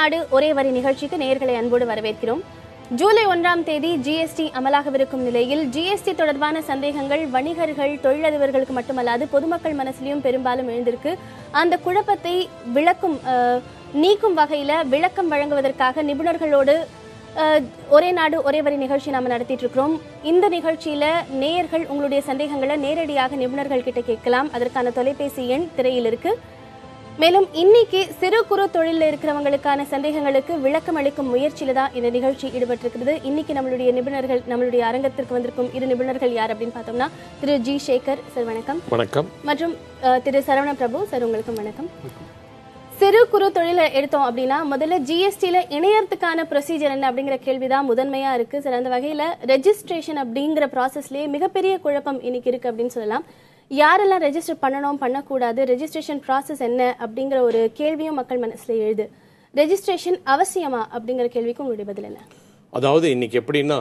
நாடு ஒரே வரி நிகழ்ச்சிக்கு நேயர்களை அன்போடு வரவேற்கிறோம் ஜூலை ஒன்றாம் தேதி ஜிஎஸ்டி அமலாகவிருக்கும் நிலையில் ஜிஎஸ்டி தொடர்பான சந்தேகங்கள் வணிகர்கள் தொழிலதிபர்களுக்கு மட்டுமல்லாது பொதுமக்கள் மனசிலையும் பெரும்பாலும் எழுந்திருக்கு அந்த குழப்பத்தை விளக்கும் அஹ், நீக்கும் வகையில விளக்கம் வழங்குவதற்காக நிபுணர்களோடு அஹ், ஒரே நாடு ஒரே வரி நிகழ்ச்சி நாம நடத்திட்டு இருக்கிறோம் இந்த நிகழ்ச்சியில நேயர்கள் உங்களுடைய சந்தேகங்களை நேரடியாக நிபுணர்கள் கிட்ட கேட்கலாம் அதற்கான தொலைபேசி எண் திரையில் இருக்கு மேலும் இன்னைக்கு சிறு குறு தொழிலில் இருக்கிறவங்களுக்கான சந்தேகங்களுக்கு விளக்கம் அளிக்கும் முயற்சியில தான் இந்த நிகழ்ச்சி ஈடுபட்டிருக்கிறது இன்னைக்கு நம்மளுடைய நிபுணர்கள் நம்மளுடைய அரங்கத்திற்கு வந்திருக்கும் இரு நிபுணர்கள் யார் அப்படின்னு பார்த்தோம்னா திரு ஜி சேகர் சார் வணக்கம் வணக்கம் மற்றும் அஹ், திரு சரவண பிரபு சார் உங்களுக்கும் வணக்கம் சிறு குறு தொழிலை எடுத்தோம் அப்படின்னா முதல்ல ஜிஎஸ்டியில் இணையறதுக்கான ப்ரொசீஜர் என்ன அப்படிங்கிற கேள்வி தான் முதன்மையாக இருக்குது சார் அந்த வகையில் ரெஜிஸ்ட்ரேஷன் அப்படிங்கிற ப்ராசஸ்லேயே மிகப்பெரிய குழப்பம் இன்னைக்கு இருக்குது அப்படின்னு சொல்லலாம் யாரெல்லாம் ரெஜிஸ்டர் பண்ணணும் பண்ணக்கூடாது ரெஜிஸ்ட்ரேஷன் ப்ராசஸ் என்ன அப்படிங்கிற ஒரு கேள்வியும் மக்கள் மனசுல எழுது ரெஜிஸ்ட்ரேஷன் அவசியமா அப்படிங்கிற கேள்விக்கு உங்களுடைய பதில் என்ன அதாவது இன்னைக்கு எப்படின்னா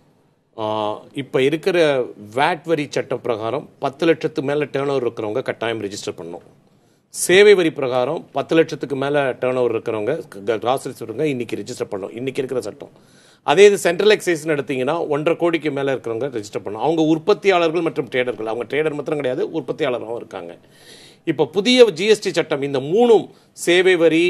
இப்போ இருக்கிற வேட் வரி சட்டம் பிரகாரம் பத்து லட்சத்துக்கு மேலே டேர்ன் ஓவர் இருக்கிறவங்க கட்டாயம் ரெஜிஸ்டர் பண்ணணும் சேவை வரி பிரகாரம் பத்து லட்சத்துக்கு மேலே டேர்ன் ஓவர் இருக்கிறவங்க கிராசரிஸ் இருக்கிறவங்க இன்னைக்கு ரெஜிஸ்டர் பண்ணணும் இன்னைக்கு இருக்கிற சட்டம் அதே இது சென்ட்ரல் எக்ஸைஸ் எடுத்தீங்கன்னா ஒன்றரை கோடிக்கு மேலே இருக்கிறவங்க ரெஜிஸ்டர் பண்ணணும் அவங்க உற்பத்தியாளர்கள் மற்றும் ட்ரேடர்கள் அவங்க ட்ரேடர் மாத்திரம் கிடையாது உற்பத்தியாளராகவும் இருக்காங்க இப்போ புதிய ஜிஎஸ்டி சட்டம் இந்த மூணும் சேவை வரி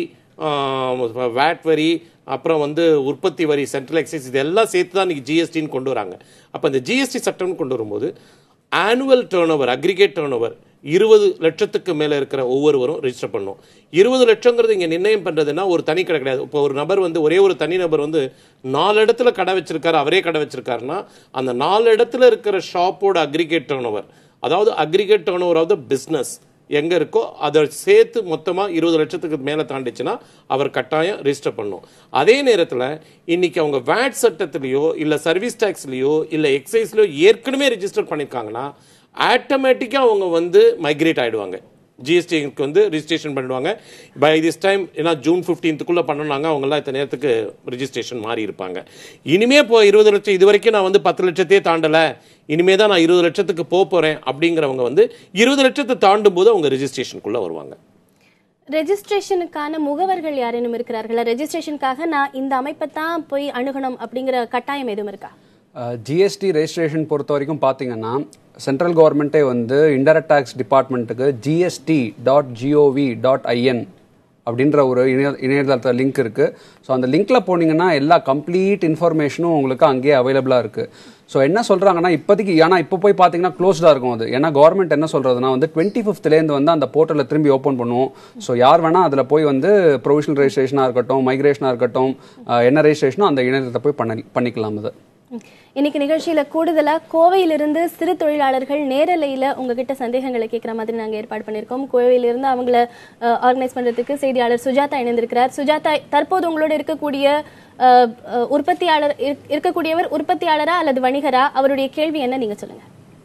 வேட் வரி அப்புறம் வந்து உற்பத்தி வரி சென்ட்ரல் எக்ஸைஸ் இதெல்லாம் சேர்த்து தான் இன்னைக்கு ஜிஎஸ்டின்னு கொண்டு வராங்க அப்போ இந்த ஜிஎஸ்டி சட்டம்னு கொண்டு வரும்போது annual turnover aggregate turnover இருபது லட்சத்துக்கு மேலே இருக்கிற ஒவ்வொருவரும் ரெஜிஸ்டர் பண்ணணும் இருபது லட்சங்கிறது இங்கே நிர்ணயம் பண்ணுறதுன்னா ஒரு தனி கடை கிடையாது இப்போ ஒரு நபர் வந்து ஒரே ஒரு தனி நபர் வந்து நாலு இடத்துல கடை வச்சிருக்காரு அவரே கடை வச்சிருக்காருன்னா அந்த நாலு இடத்துல இருக்கிற ஷாப்போட அக்ரிகேட் டேர்ன் ஓவர் அதாவது aggregate turnover of the business எங்கே இருக்கோ அதை சேர்த்து மொத்தமாக இருபது லட்சத்துக்கு மேலே தாண்டிச்சுன்னா அவர் கட்டாயம் ரெஜிஸ்டர் பண்ணும் அதே நேரத்தில் இன்னைக்கு அவங்க வேட் சட்டத்திலேயோ இல்லை சர்வீஸ் டேக்ஸ்லேயோ இல்லை எக்ஸைஸ்லையோ ஏற்கனவே ரெஜிஸ்டர் பண்ணியிருக்காங்கன்னா ஆட்டோமேட்டிக்காக அவங்க வந்து மைக்ரேட் ஆகிடுவாங்க ஜிஎஸ்டிக்கு வந்து ரிஜிஸ்ட்ரேஷன் பண்ணிடுவாங்க பை திஸ் டைம் ஏன்னா ஜூன் ஃபிஃப்டீன்த்துக்குள்ளே பண்ணனாங்க அவங்கெல்லாம் இத்தனை நேரத்துக்கு ரிஜிஸ்ட்ரேஷன் மாறி இருப்பாங்க இனிமே இப்போ இருபது லட்சம் இது வரைக்கும் நான் வந்து பத்து லட்சத்தையே தாண்டலை இனிமே தான் நான் இருபது லட்சத்துக்கு போக போகிறேன் அப்படிங்கிறவங்க வந்து இருபது லட்சத்தை தாண்டும் போது அவங்க ரிஜிஸ்ட்ரேஷனுக்குள்ளே வருவாங்க ரெஜிஸ்ட்ரேஷனுக்கான முகவர்கள் யாரேனும் இருக்கிறார்களா ரெஜிஸ்ட்ரேஷனுக்காக நான் இந்த அமைப்பை தான் போய் அணுகணும் அப்படிங்கிற கட்டாயம் எதுவும் இருக்கா ஜிஎஸ்டி ரெஜிஸ்ட்ரேஷன் பொறுத்த வரைக்கும் பார்த்தீங்கன்னா சென்ட்ரல் கவர்மெண்ட்டே வந்து இன்டெரக்ட் டேக்ஸ் டிபார்ட்மெண்ட்டுக்கு GST dot G O V dot I N அப்படின்ற ஒரு இணைய இணையதளத்தில் லிங்க் இருக்கு ஸோ அந்த லிங்க்ல போனீங்கன்னா எல்லா கம்ப்ளீட் இன்ஃபர்மேஷனும் உங்களுக்கு அங்கேயே அவைலபிளாக இருக்கு ஸோ என்ன சொல்றாங்கன்னா இப்போதைக்கு ஏன்னா இப்போ போய் பார்த்தீங்கன்னா க்ளோஸ்டாக இருக்கும் அது ஏன்னா கவர்மெண்ட் என்ன சொல்றதுன்னா வந்து டுவெண்ட்டி ஃபிஃப்த்லேருந்து வந்து அந்த போர்ட்டலை திரும்பி ஓப்பன் பண்ணுவோம் ஸோ யார் வேணா அதில் போய் வந்து ப்ரொவிஷனல் ரெஜிஸ்ட்ரேஷனாக இருக்கட்டும் மைக்ரேஷனாக இருக்கட்டும் அஹ், என்ன ரெஜிஸ்ட்ரேஷனோ அந்த இணையதளத்தை போய் பண்ணி பண்ணிக்கலாம் அது ம். இன்னைக்கு நிகழ்ச்சியில கூடுதலா கோவையிலிருந்து சிறு தொழிலாளர்கள் நேரலையில உங்ககிட்ட சந்தேகங்களை கேட்கிற மாதிரி நாங்க ஏற்பாடு பண்ணியிருக்கோம் கோவையிலிருந்து அவங்கள ஆர்கனைஸ் பண்றதுக்கு செய்தியாளர் சுஜாதா இணைந்திருக்கிறார் சுஜாதா தற்போது உங்களோட இருக்கக்கூடிய அஹ், அஹ், உற்பத்தியாளர் இருக்- இருக்கக்கூடியவர் உற்பத்தியாளரா அல்லது வணிகரா அவருடைய கேள்வி என்ன நீங்க சொல்லுங்க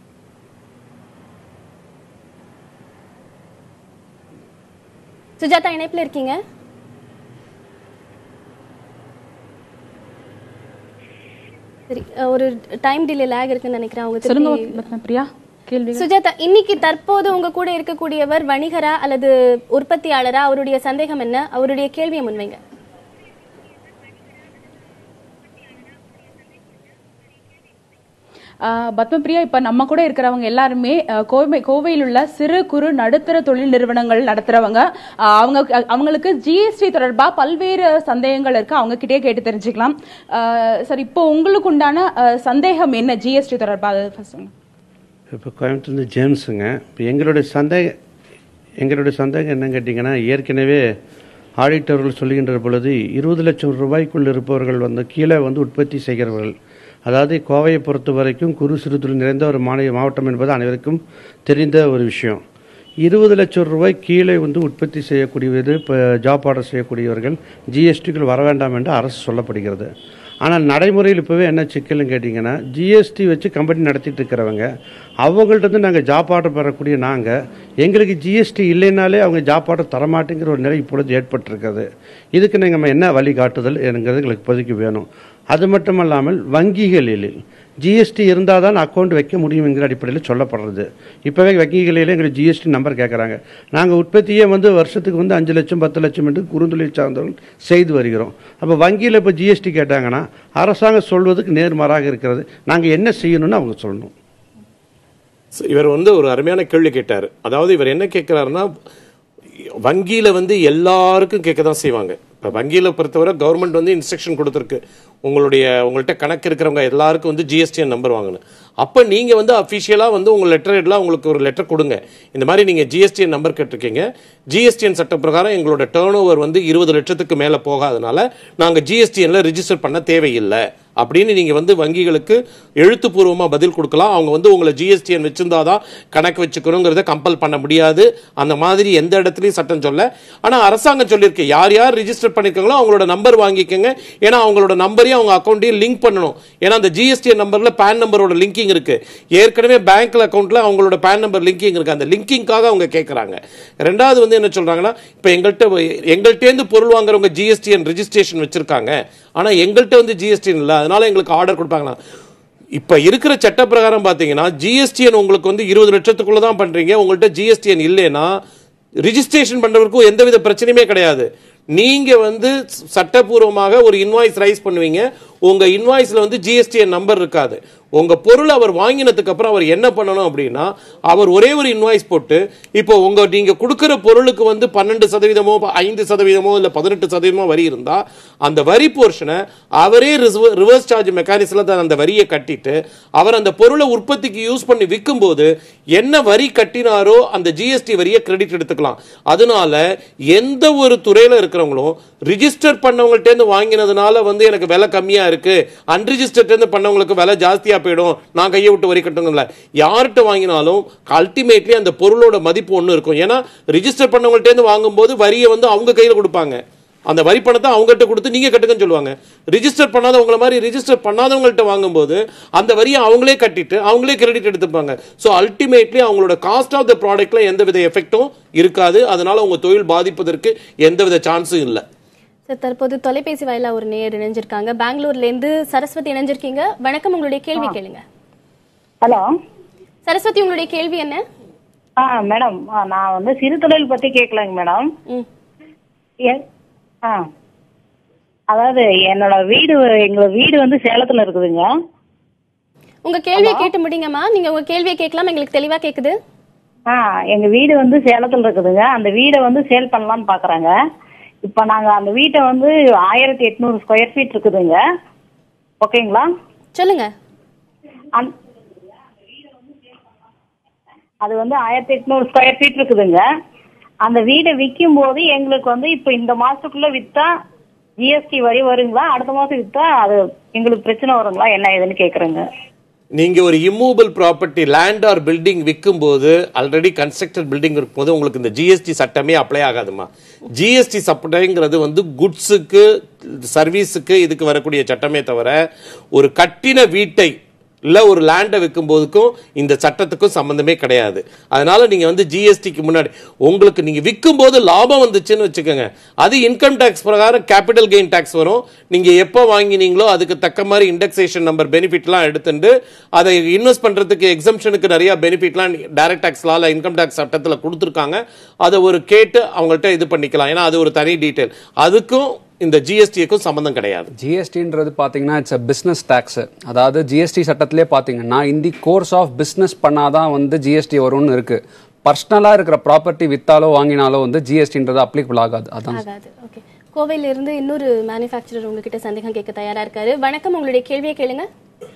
சுஜாதா இணைப்புல இருக்கீங்க சரி அஹ், ஒரு டைம் டிலே லேக் இருக்குன்னு நினைக்கிறேன் அவங்க சொல்லுங்க திருப்பி- பத்மா பிரியா கேள்வி சுஜாதா இன்னைக்கு தற்போது உங்க கூட இருக்கக்கூடியவர் வணிகரா அல்லது உற்பத்தியாளரா அவருடைய சந்தேகம் என்ன அவருடைய கேள்வியை முன்வைங்க ஆஹ் பத்மபிரியா இப்ப நம்ம கூட இருக்கிறவங்க எல்லாருமே ஆஹ் கோவை கோவையில் உள்ள சிறு குறு நடுத்தர தொழில் நிறுவனங்கள் நடத்துறவங்க ஆஹ் அவங்க அவங்களுக்கு ஜிஎஸ்டி தொடர்பா பல்வேறு சந்தேகங்கள் இருக்கு அவங்க கிட்டே கேட்டு தெரிஞ்சுக்கலாம் ஆஹ் சரி இப்போ உங்களுக்கு உண்டான ஆஹ் சந்தேகம் என்ன ஜிஎஸ்டி தொடர்பா அது first சொல்லுங்க. இப்போ கோயம்புத்தூர்லேருந்து ஜேம்ஸுங்க இப்போ எங்களுடைய சந்தேகம் எங்களுடைய சந்தேகம் என்னன்னு கேட்டிங்கன்னா ஏற்கனவே ஆடிட்டர்கள் சொல்லுகின்ற பொழுது இருபது லட்சம் ரூபாய்க்குள் இருப்பவர்கள் வந்து கீழே வந்து உற்பத்தி செய்கிறவர்கள் அதாவது கோவையை பொறுத்த வரைக்கும் குறு சிறு தொழில் நிறைந்த ஒரு மாநில மாவட்டம் என்பது அனைவருக்கும் தெரிந்த ஒரு விஷயம் இருபது லட்சம் ரூபாய் கீழே வந்து உற்பத்தி செய்யக்கூடியது இப்போ ஜாப் ஆர்டர் செய்யக்கூடியவர்கள் ஜிஎஸ்டிக்குள் வர வேண்டாம் என்று அரசு சொல்லப்படுகிறது ஆனால் நடைமுறையில் இப்போவே என்ன சிக்கல்னு கேட்டிங்கன்னா ஜிஎஸ்டி வச்சு கம்பெனி நடத்திட்டு இருக்கிறவங்க அவங்கள்ட்ட வந்து நாங்கள் ஜாப் ஆர்டர் பெறக்கூடிய நாங்கள் எங்களுக்கு ஜிஎஸ்டி இல்லைனாலே அவங்க ஜாப் ஆர்டர் தரமாட்டேங்கிற ஒரு நிலை இப்பொழுது ஏற்பட்டிருக்கிறது இதுக்கு நீங்கள் நம்ம என்ன வழிகாட்டுதல் என்கிறது எங்களுக்கு இப்போதைக்கு வேணும் அது மட்டுமல்லாமல் வங்கிகளில் ஜிஎஸ்டி இருந்தால் தான் அக்கௌண்ட் வைக்க முடியும் என்கிற அடிப்படையில் சொல்லப்படுறது இப்போவே வங்கிகளில் எங்களுக்கு ஜிஎஸ்டி நம்பர் கேட்குறாங்க நாங்கள் உற்பத்தியே வந்து வருஷத்துக்கு வந்து அஞ்சு லட்சம் பத்து லட்சம் என்று குறுந்தொழில் சார்ந்தவர்கள் செய்து வருகிறோம் அப்போ வங்கியில் இப்போ ஜிஎஸ்டி கேட்டாங்கன்னா அரசாங்கம் சொல்வதுக்கு நேர்மாறாக இருக்கிறது நாங்கள் என்ன செய்யணும்னு அவங்க சொல்லணும் So, இவர் வந்து ஒரு அருமையான கேள்வி கேட்டார் அதாவது இவர் என்ன கேட்கிறாருன்னா வங்கியில வந்து எல்லாருக்கும் கேட்க தான் செய்வாங்க இப்போ வங்கியில பொறுத்தவரை கவர்மெண்ட் வந்து இன்ஸ்ட்ரக்ஷன் கொடுத்துருக்கு உங்களுடைய உங்கள்கிட்ட கணக்கு இருக்கிறவங்க எல்லாருக்கும் வந்து ஜிஎஸ்டிஎன் நம்பர் வாங்கணும் அப்போ நீங்க வந்து அஃபிஷியலாக வந்து உங்க லெட்டர் எல்லாம் உங்களுக்கு ஒரு லெட்டர் கொடுங்க இந்த மாதிரி நீங்க ஜிஎஸ்டிஎன் நம்பர் கேட்டிருக்கீங்க ஜிஎஸ்டிஎன் சட்ட பிரகாரம் எங்களோட டேர்ன் ஓவர் வந்து இருபது லட்சத்துக்கு மேலே போகாதனால நாங்கள் ஜிஎஸ்டிஎன்ல ரிஜிஸ்டர் பண்ண தேவையில்லை அப்படின்னு நீங்க வந்து வங்கிகளுக்கு எழுத்துப்பூர்வமா பதில் கொடுக்கலாம் அவங்க வந்து உங்களை ஜிஎஸ்டிஎன் வச்சிருந்தாதான் கணக்கு வச்சுக்கணுங்கிறத கம்பல் பண்ண முடியாது அந்த மாதிரி எந்த இடத்துலயும் சட்டம் சொல்ல ஆனா அரசாங்கம் சொல்லியிருக்கு யார் யார் ரிஜிஸ்டர் பண்ணிருக்காங்களோ அவங்களோட நம்பர் வாங்கிக்கோங்க ஏன்னா அவங்களோட நம்பரையும் அவங்க அக்கௌண்ட்டையும் லிங்க் பண்ணணும் ஏன்னா அந்த ஜிஎஸ்டிஎன் நம்பர்ல பேன் நம்பரோட லிங்கிங் இருக்கு ஏற்கனவே பேங்க்ல அக்கௌண்ட்ல அவங்களோட பேன் நம்பர் லிங்கிங் இருக்கு அந்த லிங்கிங்காக அவங்க கேட்கறாங்க ரெண்டாவது வந்து என்ன சொல்றாங்கன்னா இப்போ எங்கள்கிட்ட எங்கள்கிட்டேருந்து பொருள் வாங்குறவங்க ஜிஎஸ்டிஎன் ரெஜிஸ்ட்ரேஷன் வச்சிருக்காங்க ஆனா எங்கள்கிட்ட வந்து ஜிஎஸ்டிஎன் இல்லை அதனால எங்களுக்கு ஆர்டர் கொடுப்பாங்களா இப்ப இருக்கிற சட்ட பிரகாரம் பாத்தீங்கன்னா ஜிஎஸ்டிஎன் உங்களுக்கு வந்து இருபது லட்சத்துக்குள்ள தான் பண்றீங்க உங்கள்கிட்ட ஜிஎஸ்டிஎன் இல்லைன்னா ரிஜிஸ்ட்ரேஷன் பண்றவருக்கும் எந்தவித பிரச்சனையுமே கிடையாது நீங்க வந்து சட்டப்பூர்வமாக ஒரு இன்வாய்ஸ் ரைஸ் பண்ணுவீங்க உங்க இன்வாய்ஸ்ல வந்து ஜிஎஸ்டிஎன் நம்பர் இருக்காது உங்க பொருள் அவர் வாங்கினதுக்கு அப்புறம் அவர் என்ன பண்ணணும் அப்படின்னா அவர் ஒரே ஒரு இன்வாய்ஸ் போட்டு இப்போ உங்க நீங்க கொடுக்கிற பொருளுக்கு வந்து பன்னெண்டு சதவீதமோ ஐந்து சதவீதமோ இல்ல பதினெட்டு சதவீதமோ வரி இருந்தா அந்த வரி போர்ஷனை அவரே ரிவர்ஸ் சார்ஜ் மெக்கானிசம்ல அந்த வரியை கட்டிட்டு அவர் அந்த பொருளை உற்பத்திக்கு யூஸ் பண்ணி விற்கும் போது என்ன வரி கட்டினாரோ அந்த ஜிஎஸ்டி வரியை கிரெடிட் எடுத்துக்கலாம் அதனால எந்த ஒரு துறையில இருக்கிறவங்களும் ரிஜிஸ்டர் பண்ணவங்கள்ட்ட இருந்து வாங்கினதுனால வந்து எனக்கு விலை கம்மியா இருக்கு அன்ரிஜிஸ்டர்ட் இருந்து பண்ணவங்களுக்கு விலை ஜாஸ்தியா போயிடும் நான் கையை விட்டு வரி கட்டுங்கல்ல யார்கிட்ட வாங்கினாலும் அல்டிமேட்லி அந்த பொருளோட மதிப்பு ஒன்று இருக்கும் ஏன்னா ரிஜிஸ்டர் பண்ணவங்கள்ட்ட இருந்து வாங்கும்போது வரியை வந்து அவங்க கையில கொடுப்பாங்க அந்த வரி பணத்தை அவங்ககிட்ட கொடுத்து நீங்க கட்டுங்கன்னு சொல்லுவாங்க ரிஜிஸ்டர் பண்ணாதவங்கள மாதிரி ரிஜிஸ்டர் பண்ணாதவங்கள்ட்ட வாங்கும்போது அந்த வரியை அவங்களே கட்டிட்டு அவங்களே கிரெடிட் எடுத்துப்பாங்க ஸோ அல்டிமேட்லி அவங்களோட காஸ்ட் ஆஃப் த ப்ராடக்ட்ல எந்தவித எஃபெக்டும் இருக்காது அதனால உங்க தொழில் பாதிப்பதற்கு எந்தவித சான்ஸும் இல்லை சார் தற்போது தொலைபேசி வாயிலா ஒரு நேயர் இணைஞ்சிருக்காங்க பெங்களூர்ல இருந்து சரஸ்வதி இணைஞ்சிருக்கீங்க வணக்கம் உங்களுடைய கேள்வி கேளுங்க ஹலோ சரஸ்வதி உங்களுடைய கேள்வி என்ன ஆ மேடம் ஆ, நான் வந்து சிறு தொழில் பத்தி கேட்கலங்க மேடம் ம் எ- ஆ அதாவது என்னோட வீடு எங்களோட வீடு வந்து சேலத்துல இருக்குதுங்க உங்க கேள்வியை கேட்டு முடிங்கம்மா நீங்க உங்க கேள்வியை கேட்கலாம் எங்களுக்கு தெளிவா கேக்குது ஆ எங்க வீடு வந்து சேலத்துல இருக்குதுங்க அந்த வீடை வந்து சேல் பண்ணலாம்னு பாக்குறாங்க இப்ப நாங்க அந்த வீட்டை வந்து ஆயிரத்தி எட்நூறு ஸ்கொயர் ஃபீட் இருக்குதுங்க ஓகேங்களா சொல்லுங்க அந்- அது வந்து ஆயிரத்தி எட்நூறு ஸ்கொயர் ஃபீட் இருக்குதுங்க அந்த வீடை விற்கும் போது எங்களுக்கு வந்து இப்ப இந்த மாசத்துக்குள்ள வித்தா ஜிஎஸ்டி வரி வருங்களா அடுத்த மாசம் வித்தா அது எங்களுக்கு பிரச்சனை வருங்களா என்ன ஏதுன்னு கேக்குறேங்க நீங்க ஒரு immovable property land or building விற்கும் போது ஆல்ரெடி கன்ஸ்ட்ரக்டட் பில்டிங் இருக்கும்போது உங்களுக்கு இந்த ஜிஎஸ்டி சட்டமே அப்ளை ஆகாதுமா ஜிஎஸ்டி சட்டங்கிறது வந்து குட்ஸுக்கு சர்வீஸுக்கு இதுக்கு வரக்கூடிய சட்டமே தவிர ஒரு கட்டின வீட்டை இல்ல ஒரு லேண்டை விற்கும் போதுக்கும் இந்த சட்டத்துக்கும் சம்பந்தமே கிடையாது அதனால நீங்க வந்து ஜிஎஸ்டிக்கு முன்னாடி உங்களுக்கு நீங்க விற்கும் போது லாபம் வந்துச்சுன்னு வச்சுக்கோங்க அது இன்கம் டேக்ஸ் பிரகாரம் கேபிட்டல் கெயின் டேக்ஸ் வரும் நீங்க எப்போ வாங்கினீங்களோ அதுக்கு தக்க மாதிரி இண்டெக்ஸேஷன் நம்பர் பெனிஃபிட்லாம் எடுத்துட்டு அதை இன்வெஸ்ட் பண்றதுக்கு எக்ஸம்ஷனுக்கு நிறைய பெனிஃபிட்லாம் டைரக்ட் டேக்ஸ் லால இன்கம் டேக்ஸ் சட்டத்தில் கொடுத்துருக்காங்க அதை ஒரு கேட்டு அவங்கள்ட்ட இது பண்ணிக்கலாம் ஏன்னா அது ஒரு தனி டீட்டெயில் அதுக்கும் இந்த ஜிஎஸ்டிக்கும் சம்பந்தம் கிடையாது ஜிஎஸ்டின்றது பார்த்தீங்கன்னா இட்ஸ் அ பிஸ்னஸ் டேக்ஸ் அதாவது ஜிஎஸ்டி சட்டத்திலே பார்த்தீங்கன்னா இந்தி கோர்ஸ் ஆஃப் பிஸ்னஸ் பண்ணாதான் வந்து ஜிஎஸ்டி வரும்னு இருக்கு பர்சனலாக இருக்கிற ப்ராப்பர்ட்டி வித்தாலோ வாங்கினாலோ வந்து ஜிஎஸ்டின்றது அப்ளிகபிள் ஆகாது அதான் ஆகாது ஓகே கோவையில இருந்து இன்னொரு மேனுஃபேக்சரர் உங்ககிட்ட சந்தேகம் கேட்க தயாரா இருக்காரு வணக்கம் உங்களுடைய கேள்வியை கேளுங்க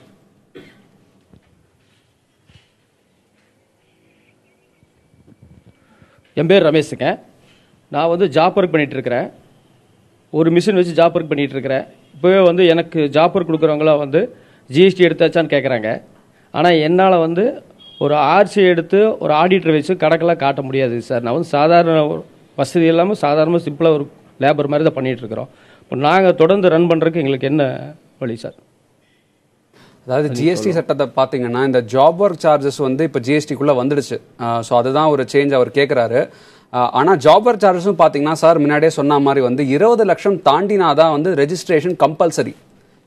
என் பேர் ரமேஷுங்க நான் வந்து ஜாப் ஒர்க் பண்ணிட்டு இருக்கிறேன் ஒரு மிஷின் வச்சு ஜாப் ஒர்க் பண்ணிட்டு இருக்கிறேன் இப்போவே வந்து எனக்கு ஜாப் ஒர்க் கொடுக்குறவங்களாம் வந்து ஜிஎஸ்டி எடுத்தாச்சான்னு கேட்குறாங்க ஆனால் என்னால் வந்து ஒரு ஆர்சி எடுத்து ஒரு ஆடிட்டர் வச்சு கணக்கெல்லாம் காட்ட முடியாது சார் நான் வந்து சாதாரண ஒரு வசதி இல்லாமல் சாதாரணமாக சிம்பிளாக ஒரு லேபர் மாதிரி தான் பண்ணிட்டு இருக்கிறோம் இப்போ நாங்கள் தொடர்ந்து ரன் பண்ணுறதுக்கு எங்களுக்கு என்ன வழி சார் அதாவது ஜிஎஸ்டி சட்டத்தை பார்த்தீங்கன்னா இந்த ஜாப் ஒர்க் சார்ஜஸ் வந்து இப்போ ஜிஎஸ்டிக்குள்ளே வந்துடுச்சு ஸோ அதுதான் ஒரு சேஞ்ச் அவர் கேட்குறாரு ஆனால் ஜாப் ஒர்க் சார்ஜஸும் பார்த்தீங்கன்னா சார் முன்னாடியே சொன்ன மாதிரி வந்து இருபது லட்சம் தாண்டினா தான் வந்து ரெஜிஸ்ட்ரேஷன் கம்பல்சரி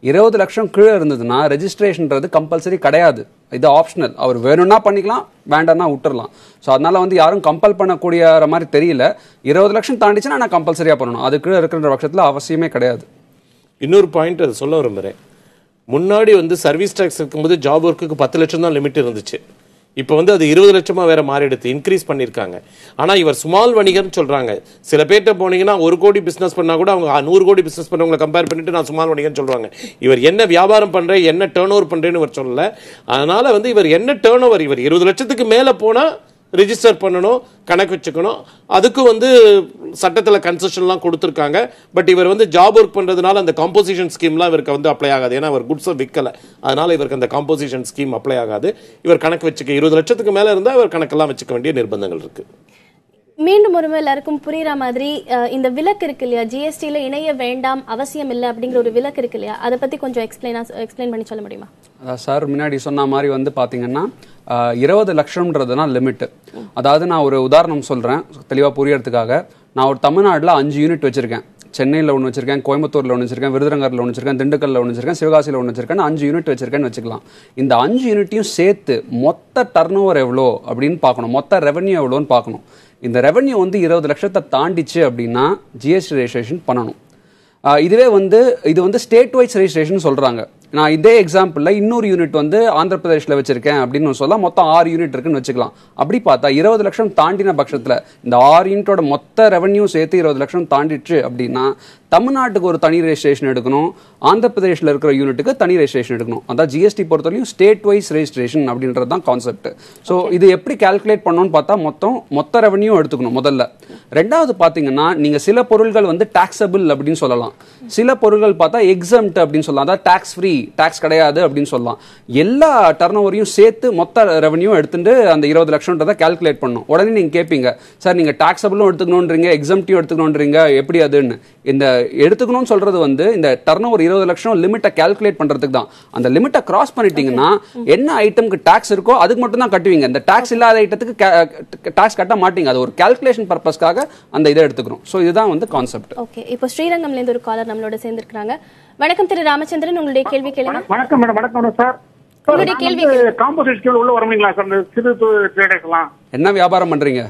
இருபது லட்சம் கீழே இருந்ததுன்னா ரெஜிஸ்ட்ரேஷன்ன்றது கம்பல்சரி கிடையாது இது ஆப்ஷனல் அவர் வேணும்னா பண்ணிக்கலாம் வேண்டாம்னா விட்டுறலாம் ஸோ அதனால வந்து யாரும் கம்பல் பண்ணக்கூடிய மாதிரி தெரியல இருபது லட்சம் தாண்டிச்சுன்னா நான் கம்பல்சரியாக பண்ணணும் அது கீழே இருக்கிற பட்சத்தில் அவசியமே கிடையாது இன்னொரு பாயிண்ட் அது சொல்ல விரும்புகிறேன் முன்னாடி வந்து சர்வீஸ் டேக்ஸ் இருக்கும்போது ஜாப் ஒர்க்குக்கு பத்து லட்சம் தான் லிமிட் இருந்துச்சு இப்போ வந்து அது இருபது லட்சமா வேற மாறிடுது இன்க்ரீஸ் பண்ணியிருக்காங்க ஆனால் இவர் ஸ்மால் வணிகர்னு சொல்றாங்க சில பேர்கிட்ட போனீங்கன்னா ஒரு கோடி பிஸ்னஸ் பண்ணா கூட அவங்க நூறு கோடி பிஸ்னஸ் பண்ணவங்களை கம்பேர் பண்ணிட்டு நான் ஸ்மால் வணிகர்னு சொல்றாங்க இவர் என்ன வியாபாரம் பண்றேன் என்ன டேர்ன் ஓவர் பண்றேன்னு இவர் சொல்லல அதனால வந்து இவர் என்ன டேர்ன் ஓவர் இவர் இருபது லட்சத்துக்கு மேலே போனா ரிஜிஸ்டர் பண்ணணும் கணக்கு வச்சுக்கணும் அதுக்கும் வந்து சட்டத்தில் கன்செஷன்லாம் கொடுத்துருக்காங்க பட் இவர் வந்து ஜாப் ஒர்க் பண்ணுறதுனால அந்த காம்போசிஷன் ஸ்கீம்லாம் இவருக்கு வந்து அப்ளை ஆகாது ஏன்னா அவர் குட்ஸை விற்கலை அதனால இவருக்கு அந்த காம்போசிஷன் ஸ்கீம் அப்ளை ஆகாது இவர் கணக்கு வச்சுக்க இருபது லட்சத்துக்கு மேலே இருந்தால் இவர் கணக்கெல்லாம் வச்சுக்க வேண்டிய நிர்பந்தங்கள் இருக்குது மீண்டும் ஒருமுறை எல்லாருக்கும் புரியுற மாதிரி அஹ், இந்த விலக்கு இருக்கு இல்லையா ஜிஎஸ்டியில் இணைய வேண்டாம் அவசியம் இல்லை அப்படிங்கிற ஒரு விலக்கு இருக்கு இல்லையா அதை பத்தி கொஞ்சம் எக்ஸ்பிளைனா எக்ஸ்பிளைன் பண்ணி சொல்ல முடியுமா அதான் சார் முன்னாடி சொன்ன மாதிரி வந்து பார்த்தீங்கன்னா இருபது லட்சம்ன்றதுனா லிமிட் அதாவது நான் ஒரு உதாரணம் சொல்கிறேன் தெளிவாக புரியறதுக்காக நான் ஒரு தமிழ்நாட்டில் அஞ்சு யூனிட் வச்சுருக்கேன் சென்னையில் ஒன்று வச்சிருக்கேன் கோயம்புத்தூரில் ஒன்று வச்சிருக்கேன் விருதுநகரில் ஒன்று வச்சிருக்கேன் திண்டுக்கல்ல ஒன்று வச்சிருக்கேன் சிவகாசியில் ஒன்று வச்சிருக்கேன் அஞ்சு யூனிட் வச்சிருக்கேன்னு வச்சுக்கலாம் இந்த அஞ்சு யூனிட்டையும் சேர்த்து மொத்த டர்ன் ஓவர் எவ்வளோ அப்படின்னு பார்க்கணும் மொத்த ரெவன்யூ எவ்வளோன்னு பார்க்கணும் இந்த ரெவன்யூ வந்து இருபது லட்சத்தை தாண்டிச்சு அப்படின்னா ஜிஎஸ்டி ரெஜிஸ்ட்ரேஷன் பண்ணணும் ஆஹ் இதுவே வந்து இது வந்து ஸ்டேட் வைஸ் ரெஜிஸ்ட்ரேஷன் சொல்றாங்க நான் இதே எக்ஸாம்பிளில் இன்னொரு யூனிட் வந்து ஆந்திர பிரதேஷ்ல வச்சிருக்கேன் அப்படின்னு சொல்லலாம் மொத்தம் ஆறு யூனிட் இருக்குன்னு வச்சுக்கலாம் அப்படி பார்த்தா இருபது லட்சம் தாண்டின பட்சத்தில் இந்த ஆறு யூனிட்டோட மொத்த ரெவன்யூ சேர்த்து இருபது லட்சம் தாண்டிடுச்சு அப்படின்னா தமிழ்நாட்டுக்கு ஒரு தனி ரெஜிஸ்ட்ரேஷன் எடுக்கணும் ஆந்திர பிரதேஷ்ல இருக்கிற யூனிட்டுக்கு தனி ரெஜிஸ்ட்ரேஷன் எடுக்கணும் அதான் ஜிஎஸ்டி பொறுத்தவரையும் ஸ்டேட் வைஸ் ரெஜிஸ்ட்ரேஷன் அப்படின்றது தான் கான்செப்ட் ஸோ இது எப்படி கால்குலேட் பண்ணணும்னு பார்த்தா மொத்தம் மொத்த ரெவன்யூ எடுத்துக்கணும் முதல்ல ரெண்டாவது பார்த்தீங்கன்னா நீங்க சில பொருள்கள் வந்து டாக்ஸபிள் அப்படின்னு சொல்லலாம் சில பொருள்கள் பார்த்தா எக்ஸம்ட் அப்படின்னு சொல்லலாம் அதாவது டாக்ஸ் ஃப்ரீ டாக்ஸ் கிடையாது அப்படின்னு சொல்லலாம் எல்லா டர்ன் ஓவரையும் சேர்த்து மொத்த ரெவன்யூ எடுத்துட்டு அந்த இருபது லட்சம்ன்றதை கால்குலேட் பண்ணணும் உடனே நீங்க கேட்பீங்க சார் நீங்க டாக்ஸபிளும் எடுத்துக்கணுன்றீங்க எக்ஸம்டியும் எடுத்துக்கணுன்றீங்க எப்படி அதுன்னு இந்த எடுத்துக்கணும்னு சொல்றது வந்து இந்த டர்ன் ஓவர் இருபது லட்சம் லிமிட்டை கால்குலேட் பண்றதுக்கு தான் அந்த லிமிட்டை கிராஸ் பண்ணிட்டீங்கன்னா என்ன ஐட்டம்க்கு டாக்ஸ் இருக்கோ அதுக்கு மட்டும் தான் கட்டுவீங்க இந்த டாக்ஸ் இல்லாத ஐட்டத்துக்கு டாக்ஸ் கட்ட மாட்டீங்க அது ஒரு கால்குலேஷன் பர்பஸ்க்காக அந்த இதை எடுத்துக்கிறோம் ஸோ இதுதான் வந்து கான்செப்ட் ஓகே இப்போ ஸ்ரீரங்கம்ல இருந்து ஒரு காலர் நம்மளோட சேர்ந்திருக்காங்க வணக்கம் திரு ராமச்சந்திரன் உங்களுடைய கேள்வி கேளுங்க வணக்கம் மேடம் வணக்கம் மேடம் சார் உங்களுடைய கேள்வி காம்போசிட் ஸ்கீம் உள்ள வர முடியுங்களா சார் இந்த சிறு ட்ரேடர்ஸ் எல்லாம் என்ன வியாபாரம் பண்றீங்க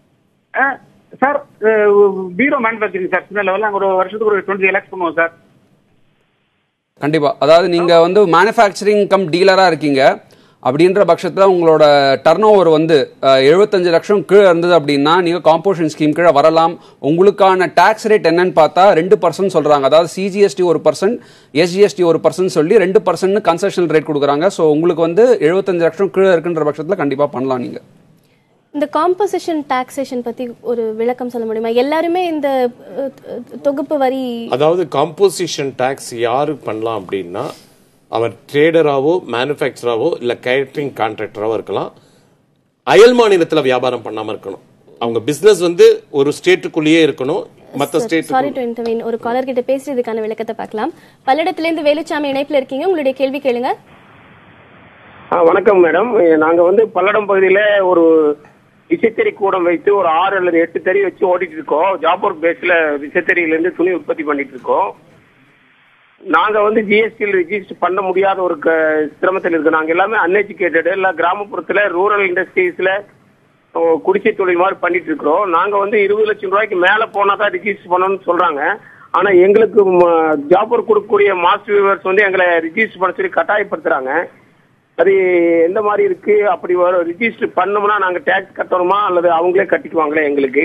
அஹ், சார் பீரோ மேனுஃபேக்சரிங் சார் சின்ன லெவலில் ஒரு வருஷத்துக்கு ஒரு டுவெண்ட்டி லேக்ஸ் பண்ணுவோம் சார் கண்டிப்பா அதாவது நீங்க வந்து மேனுஃபேக்சரிங் கம் டீலரா இருக்கீங்க அப்படின்ற பட்சத்தில் உங்களோட டர்ன் ஓவர் வந்து அஹ், 75 லட்சம் கீழே இருந்தது அப்படின்னா நீங்கள் காம்போசிஷன் ஸ்கீம் கீழே வரலாம் உங்களுக்கான டேக்ஸ் ரேட் என்னன்னு பார்த்தா ரெண்டு பர்சன்ட் சொல்கிறாங்க அதாவது சிஜிஎஸ்டி ஒரு பர்சன்ட் எஸ்ஜிஎஸ்டி ஒரு பர்சன்ட் சொல்லி ரெண்டு பர்சன்ட் கன்செஷனல் ரேட் கொடுக்குறாங்க ஸோ உங்களுக்கு வந்து 75 லட்சம் கீழே இருக்குன்ற பட்சத்தில் கண்டிப்பாக பண்ணலாம் நீங்கள் இந்த காம்போசிஷன் டாக்ஸேஷன் பத்தி ஒரு விளக்கம் சொல்ல முடியுமா எல்லாருமே இந்த அஹ், அஹ், தொகுப்பு வரி அதாவது காம்போசிஷன் டேக்ஸ் யாரு பண்ணலாம் அப்படின்னா அவர் ட்ரேடராவோ மேனுஃபேக்சராவோ இல்லை கேட்டரிங் கான்ட்ராக்டராவோ இருக்கலாம் அயல் மாநிலத்தில் வியாபாரம் பண்ணாமல் இருக்கணும் அவங்க பிஸ்னஸ் வந்து ஒரு ஸ்டேட்டுக்குள்ளேயே இருக்கணும் மற்ற ஸ்டேட் சாரி டு இன்டர்வீன் ஒரு காலர் கிட்ட பேசி இதுக்கான விளக்கத்தை பார்க்கலாம் பல்லடத்துல இருந்து வேலுச்சாமி இணைப்புல இருக்கீங்க உங்களுடைய கேள்வி கேளுங்க ஆ, வணக்கம் மேடம் நாங்க வந்து பல்லடம் பகுதியில ஒரு விசைத்தறி கூடம் வைத்து ஒரு ஆறு அல்லது எட்டு தறி வச்சு ஓடிட்டு இருக்கோம் ஜாப் ஒர்க் பேஸ்ல விசைத்தறியில இருந்து துணி உற்பத்தி பண்ணிட்டு இருக்கோம் நாங்க வந்து ஜிஎஸ்டியில் ரிஜிஸ்டர் பண்ண முடியாத ஒரு க- சிரமத்தில் இருக்கு நாங்க எல்லாமே அன்எஜுகேட்டட் இல்ல கிராமப்புறத்துல ரூரல் இண்டஸ்ட்ரீஸ்ல குடிசை தொழில் மாதிரி பண்ணிட்டு இருக்கிறோம் நாங்க வந்து இருபது லட்சம் ரூபாய்க்கு மேல போனா தான் ரிஜிஸ்டர் பண்ணணும்னு சொல்றாங்க ஆனா எங்களுக்கு ஜாப் ஒர்க் கொடுக்கக்கூடிய மாஸ்டர் வியூவர்ஸ் வந்து எங்களை ரிஜிஸ்டர் பண்ண சொல்லி கட்டாயப்படுத்துறாங்க அது எந்த மாதிரி இருக்கு அப்படி வரும் ரிஜிஸ்டர் பண்ணோம்னா நாங்க டேக்ஸ் கட்டணுமா அல்லது அவங்களே கட்டிக்குவாங்களே எங்களுக்கு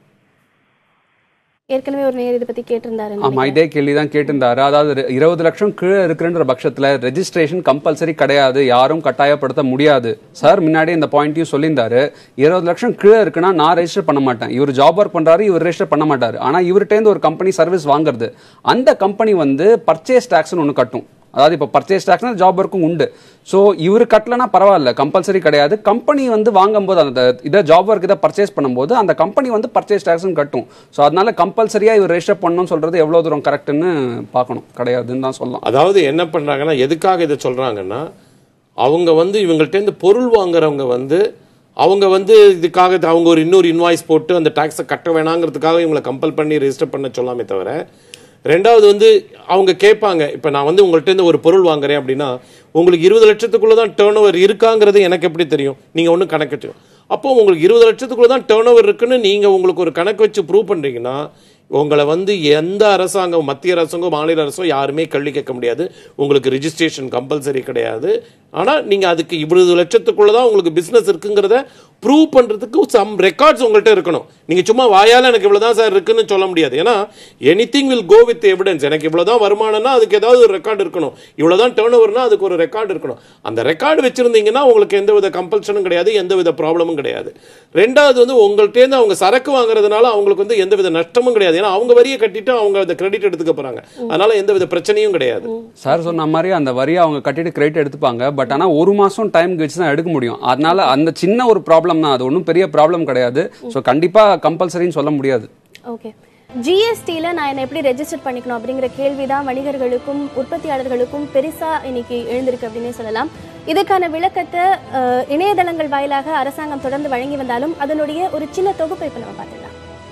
ஏற்கனவே ஒரு நேர் இதை பத்தி கேட்டிருந்தாரு ஆமா இதே கேள்வி தான் கேட்டிருந்தாரு அதாவது ரெ- இருபது லட்சம் கீழே இருக்குன்ற பட்சத்துல ரெஜிஸ்ட்ரேஷன் கம்பல்சரி கிடையாது யாரும் கட்டாயப்படுத்த முடியாது சார் முன்னாடி இந்த பாயிண்ட்டையும் சொல்லியிருந்தாரு இருபது லட்சம் கீழே இருக்குன்னா நான் ரெஜிஸ்டர் பண்ண மாட்டேன் இவர் ஜாப் ஒர்க் பண்றாரு இவர் ரெஜிஸ்டர் பண்ண மாட்டாரு ஆனா இவர்கிட்ட இருந்து ஒரு கம்பெனி சர்வீஸ் வாங்குறது அந்த கம்பெனி வந்து பர்ச்சேஸ் டாக்ஸ்னு ஒன்று கட்டும் அதாவது இப்போ பர்ச்சேஸ் டாக்ஸ்னா ஜாப் ஒர்க்கும் உண்டு ஸோ இவர் கட்டலனா பரவாயில்ல கம்பல்சரி கிடையாது கம்பெனி வந்து வாங்கும்போது அந்த இதை ஜாப் ஒர்க் இதை பர்ச்சேஸ் பண்ணும்போது அந்த கம்பெனி வந்து பர்ச்சேஸ் டாக்ஸ்னு கட்டும் ஸோ அதனால கம்பல்சரியா இவர் ரெஜிஸ்டர் பண்ணணும்னு சொல்றது எவ்வளவு தூரம் கரெக்ட்னு பார்க்கணும் கிடையாதுன்னு தான் சொல்லலாம் அதாவது என்ன பண்றாங்கன்னா எதுக்காக இதை சொல்றாங்கன்னா அவங்க வந்து இவங்கள்ட்ட இருந்து பொருள் வாங்குறவங்க வந்து அவங்க வந்து இதுக்காக இது அவங்க ஒரு இன்னொரு இன்வாய்ஸ் போட்டு அந்த டாக்ஸை கட்ட வேணாங்கிறதுக்காக இவங்களை கம்பல் பண்ணி ரெஜிஸ்டர் பண்ண சொல்லாமே தவிர ரெண்டாவது வந்து அவங்க கேட்பாங்க இப்போ நான் வந்து உங்கள்ட்ட இருந்து ஒரு பொருள் வாங்குறேன் அப்படின்னா உங்களுக்கு இருபது லட்சத்துக்குள்ள தான் டேர்ன் ஓவர் இருக்காங்கிறது எனக்கு எப்படி தெரியும் நீங்கள் ஒன்றும் கணக்கு அப்போ உங்களுக்கு இருபது லட்சத்துக்குள்ள தான் டேர்ன் ஓவர் இருக்குன்னு நீங்கள் உங்களுக்கு ஒரு கணக்கு வச்சு ப்ரூவ் பண்ணுறீங்கன்னா உங்களை வந்து எந்த அரசாங்கம் மத்திய அரசாங்கம் மாநில அரசோ யாருமே கேள்வி கேட்க முடியாது உங்களுக்கு ரிஜிஸ்ட்ரேஷன் கம்பல்சரி கிடையாது ஆனால் நீங்கள் அதுக்கு இவ்வளவு லட்சத்துக்குள்ள தான் உங்களுக்கு பிஸ்னஸ் இருக்குங்கிறத ப்ரூவ் பண்ணுறதுக்கு சம் ரெக்கார்ட்ஸ் உங்கள்கிட்ட இருக்கணும் நீங்கள் சும்மா வாயால் எனக்கு இவ்வளோ தான் சார் இருக்குன்னு சொல்ல முடியாது ஏன்னா anything will go with evidence எனக்கு இவ்வளோ தான் வருமானம்னா அதுக்கு ஏதாவது ஒரு ரெக்கார்டு இருக்கணும் இவ்வளோ தான் டேர்ன் ஓவர்னா அதுக்கு ஒரு ரெக்கார்டு இருக்கணும் அந்த ரெக்கார்டு வச்சுருந்தீங்கன்னா உங்களுக்கு எந்த வித கம்பல்ஷனும் கிடையாது எந்த வித ப்ராப்ளமும் கிடையாது ரெண்டாவது வந்து உங்கள்கிட்டேருந்து அவங்க சரக்கு வாங்குறதுனால அவங்களுக்கு வந்து எந்த வித நஷ்டமும் கிடையாது ஏன்னா அவங்க வரியை கட்டிட்டு அவங்க அந்த கிரெடிட் எடுத்துக்க போகிறாங்க அதனால எந்த வித பிரச்சனையும் கிடையாது சார் சொன்ன மாதிரி அந்த வரியை அவங்க கட்டிட்டு கிரெடிட் எடுத்துப்பாங்க பட் ஆனால் ஒரு மாதம் டைம் கழிச்சு தான் எடுக்க முடியும் அதனால அந்த சின்ன ஒரு ப்ராப்ளம் தான் அது ஒன்றும் பெரிய ப்ராப்ளம் கிடையாது ஸோ கண்டிப்பாக கம்பல்சரின்னு சொல்ல முடியாது ஓகே ஜிஎஸ்டியில் நான் என்னை எப்படி ரெஜிஸ்டர் பண்ணிக்கணும் அப்படிங்கிற கேள்வி தான் வணிகர்களுக்கும் உற்பத்தியாளர்களுக்கும் பெருசாக இன்னைக்கு எழுந்திருக்கு அப்படின்னே சொல்லலாம் இதுக்கான விளக்கத்தை அஹ், இணையதளங்கள் வாயிலாக அரசாங்கம் தொடர்ந்து வழங்கி வந்தாலும் அதனுடைய ஒரு சின்ன தொகுப்பை இப்போ நம்ம பார்த்துக்கலாம்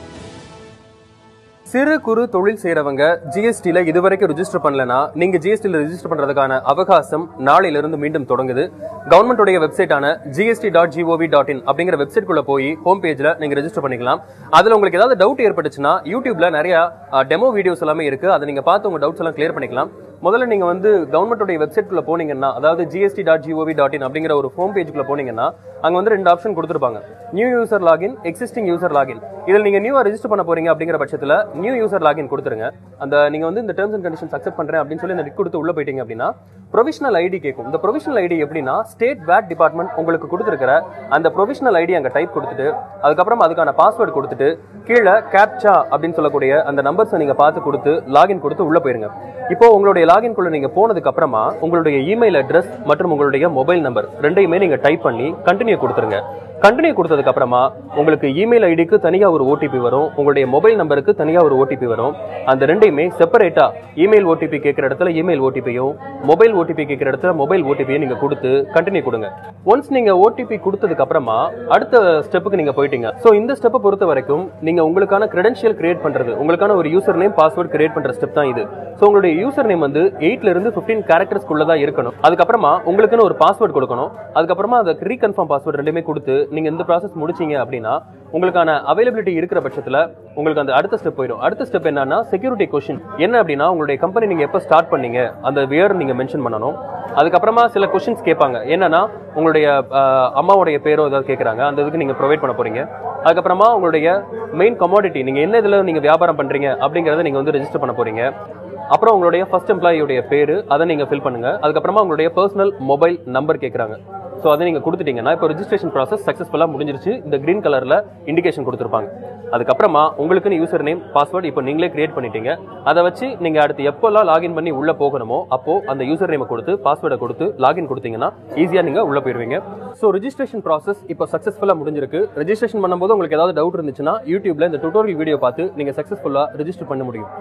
சிறு குறு தொழில் செய்யறவங்க ஜிஎஸ்டில இதுவரைக்கும் ரிஜிஸ்டர் பண்ணலனா நீங்க ஜிஎஸ்டில ரிஜிஸ்டர் பண்றதுக்கான அவகாசம் நாளையில இருந்து மீண்டும் தொடங்குது கவர்மெண்டோடைய வெப்சைட்டான GST dot G O V dot in அப்படிங்கிற வெப்சைட் குள்ள போய் ஹோம் பேஜ்ல நீங்க ரெஜிஸ்டர் பண்ணிக்கலாம் அதுல உங்களுக்கு ஏதாவது டவுட் ஏற்பட்டுச்சுன்னா யூடியூப்ல நிறைய டெமோ வீடியோஸ் எல்லாமே இருக்கு அதை நீங்க பார்த்து உங்க டவுட்ஸ் எல்லாம் கிளியர் பண்ணிக்கலாம் முதல்ல நீங்க வந்து கவர்மெண்டோட வெப்சைட் குள்ள போனீங்கன்னா அதாவது GST dot G O V dot in அப்படிங்கிற ஒரு ஹோம் பேஜ்க்குள்ள போனீங்கன்னா அங்க வந்து ரெண்டு ஆப்ஷன் கொடுத்துருப்பாங்க new user login existing user login இதில் நீங்க நியூவா ரெஜிஸ்டர் பண்ண போறீங்க அப்படிங்கிற பட்சத்துல நியூ யூசர் லாகின் கொடுத்துருங்க அந்த நீங்க வந்து இந்த டேர்ம்ஸ் அண்ட் கண்டிஷன்ஸ் அக்செப்ட் பண்றேன் அப்படின்னு சொல்லி அந்த டிக் கொடுத்து உள்ள போயிட்டீங்க அப்படின்னா ப்ரொவிஷனல் ஐடி கேட்கும் இந்த ப்ரொவிஷனல் ஐடி எப்படின்னா ஸ்டேட் வேட் டிபார்ட்மெண்ட் உங்களுக்கு கொடுத்துருக்கிற அந்த ப்ரொவிஷனல் ஐடி அங்க டைப் கொடுத்துட்டு அதுக்கப்புறம் அதுக்கான பாஸ்வேர்டு கொடுத்துட்டு கீழே கேப்சா அப்படின்னு சொல்லக்கூடிய அந்த நம்பர்ஸை நீங்க பார்த்து கொடுத்து லாகின் கொடுத்து உள்ள போயிருங்க இப்போ உங்களுடைய லாகின் குள்ள நீங்க போனதுக்கு அப்புறமா உங்களுடைய இமெயில் அட்ரஸ் மற்றும் உங்களுடைய மொபைல் நம்பர் ரெண்டையுமே நீங்க டைப் பண்ணி கண்டினியூ கொடுத்துருங்க கண்டினியூ கொடுத்ததுக்கு அப்புறமா உங்களுக்கு இமெயில் ஐடிக்கு தனியா ஒரு ஓடிபி வரும் உங்களுடைய மொபைல் நம்பருக்கு தனியா ஒரு ஓடிபி வரும் அந்த ரெண்டையுமே செப்பரேட்டா இமெயில் ஓடிபி கேட்கிற இடத்துல இமெயில் ஓடிபியும் மொபைல் ஓடிபி கேட்கிற இடத்துல மொபைல் ஓடிபியும் நீங்க கொடுத்து கண்டினியூ கொடுங்க ஒன்ஸ் நீங்க ஓடிபி கொடுத்ததுக்கு அப்புறமா அடுத்த ஸ்டெப்புக்கு நீங்க போயிட்டீங்க சோ இந்த ஸ்டெப்பை பொறுத்த வரைக்கும் நீங்க உங்களுக்கான கிரெடென்ஷியல் கிரியேட் பண்றது உங்களுக்கான ஒரு யூசர் நேம் பாஸ்வேர்ட் கிரியேட் பண்ற ஸ்டெப் தான் இது சோ உங்களுடைய யூசர் நேம் வந்து எயிட்ல இருந்து பிப்டீன் கேரக்டர்ஸ்க்குள்ள தான் இருக்கணும் அதுக்கப்புறமா உங்களுக்குன்னு ஒரு பாஸ்வேர்ட் கொடுக்கணும் அதுக்கப்புறமா அதை ரீகன்ஃபார்ம் பாஸ்வேர்ட் ரெண்டுமே கொடுத்து நீங்க இந்த ப்ராசஸ் முடிச்சீங்க அப்படின்னா உங்களுக்கான அவைலபிலிட்டி இருக்கிற பட்சத்துல உங்களுக்கு அந்த அடுத்த ஸ்டெப் போயிடும் அடுத்த ஸ்டெப் என்னன்னா செக்யூரிட்டி கொஸ்டின் என்ன அப்படின்னா உங்களுடைய கம்பெனி நீங்க எப்ப ஸ்டார்ட் பண்ணீங்க அந்த வியர் நீங்க மென்ஷன் பண்ணணும் அதுக்கப்புறமா சில கொஸ்டின்ஸ் கேட்பாங்க என்னன்னா உங்களுடைய அஹ், அம்மாவுடைய பேரோ ஏதாவது கேட்குறாங்க அந்த இதுக்கு நீங்க ப்ரொவைட் பண்ண போறீங்க அதுக்கப்புறமா உங்களுடைய மெயின் கமாடிட்டி நீங்க என்ன இதுல நீங்க வியாபாரம் பண்றீங்க அப்படிங்கறத நீங்க வந்து ரெஜிஸ்டர் பண்ண போறீங்க அப்புறம் உங்களுடைய ஃபர்ஸ்ட் எம்ப்ளாயியோடைய பேரு அதை நீங்க ஃபில் பண்ணுங்க அதுக்கப்புறமா உங்களுடைய பர்சனல் மொபைல் நம்பர் கேட்குறாங்க ஸோ அதை நீங்க கொடுத்துட்டீங்கன்னா இப்போ ரெஜிஸ்ட்ரேஷன் ப்ராசஸ் சக்ஸஸ்ஃபுல்லாக முடிஞ்சிருச்சு இந்த கிரீன் கலர்ல இண்டிகேஷன் கொடுத்துருப்பாங்க அதுக்கப்புறமா உங்களுக்குன்னு யூசர் நேம் பாஸ்வேர்டு இப்போ நீங்களே கிரியேட் பண்ணிட்டீங்க அதை வச்சு நீங்க அடுத்து எப்போல்லாம் லாகின் பண்ணி உள்ள போகணுமோ அப்போ அந்த யூசர் நேமை கொடுத்து பாஸ்வேர்டை கொடுத்து லாகின் கொடுத்தீங்கன்னா ஈஸியா நீங்க உள்ள போயிருவீங்க ஸோ ரெஜிஸ்ட்ரேஷன் ப்ராசஸ் இப்போ சக்ஸஸ்ஃபுல்லாக முடிஞ்சிருக்கு ரெஜிஸ்ட்ரேஷன் பண்ணும்போது உங்களுக்கு ஏதாவது டவுட் இருந்துச்சுன்னா யூடியூப்ல இந்த டுட்டோரியல் வீடியோ பார்த்து நீங்க சக்ஸஸ்ஃபுல்லாக ரெஜிஸ்டர் பண்ண முடியும்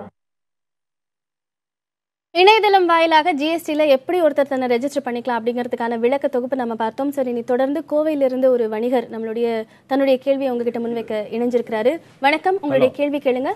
இணையதளம் வாயிலாக ஜிஎஸ்டியில் எப்படி ஒருத்தர் தன்னை ரெஜிஸ்டர் பண்ணிக்கலாம் அப்படிங்கிறதுக்கான விளக்க தொகுப்பு நம்ம பார்த்தோம் சரி இனி தொடர்ந்து கோவையிலிருந்து ஒரு வணிகர் நம்மளுடைய தன்னுடைய கேள்வியை உங்ககிட்ட முன்வைக்க இணைஞ்சிருக்கிறாரு வணக்கம் உங்களுடைய கேள்வி கேளுங்க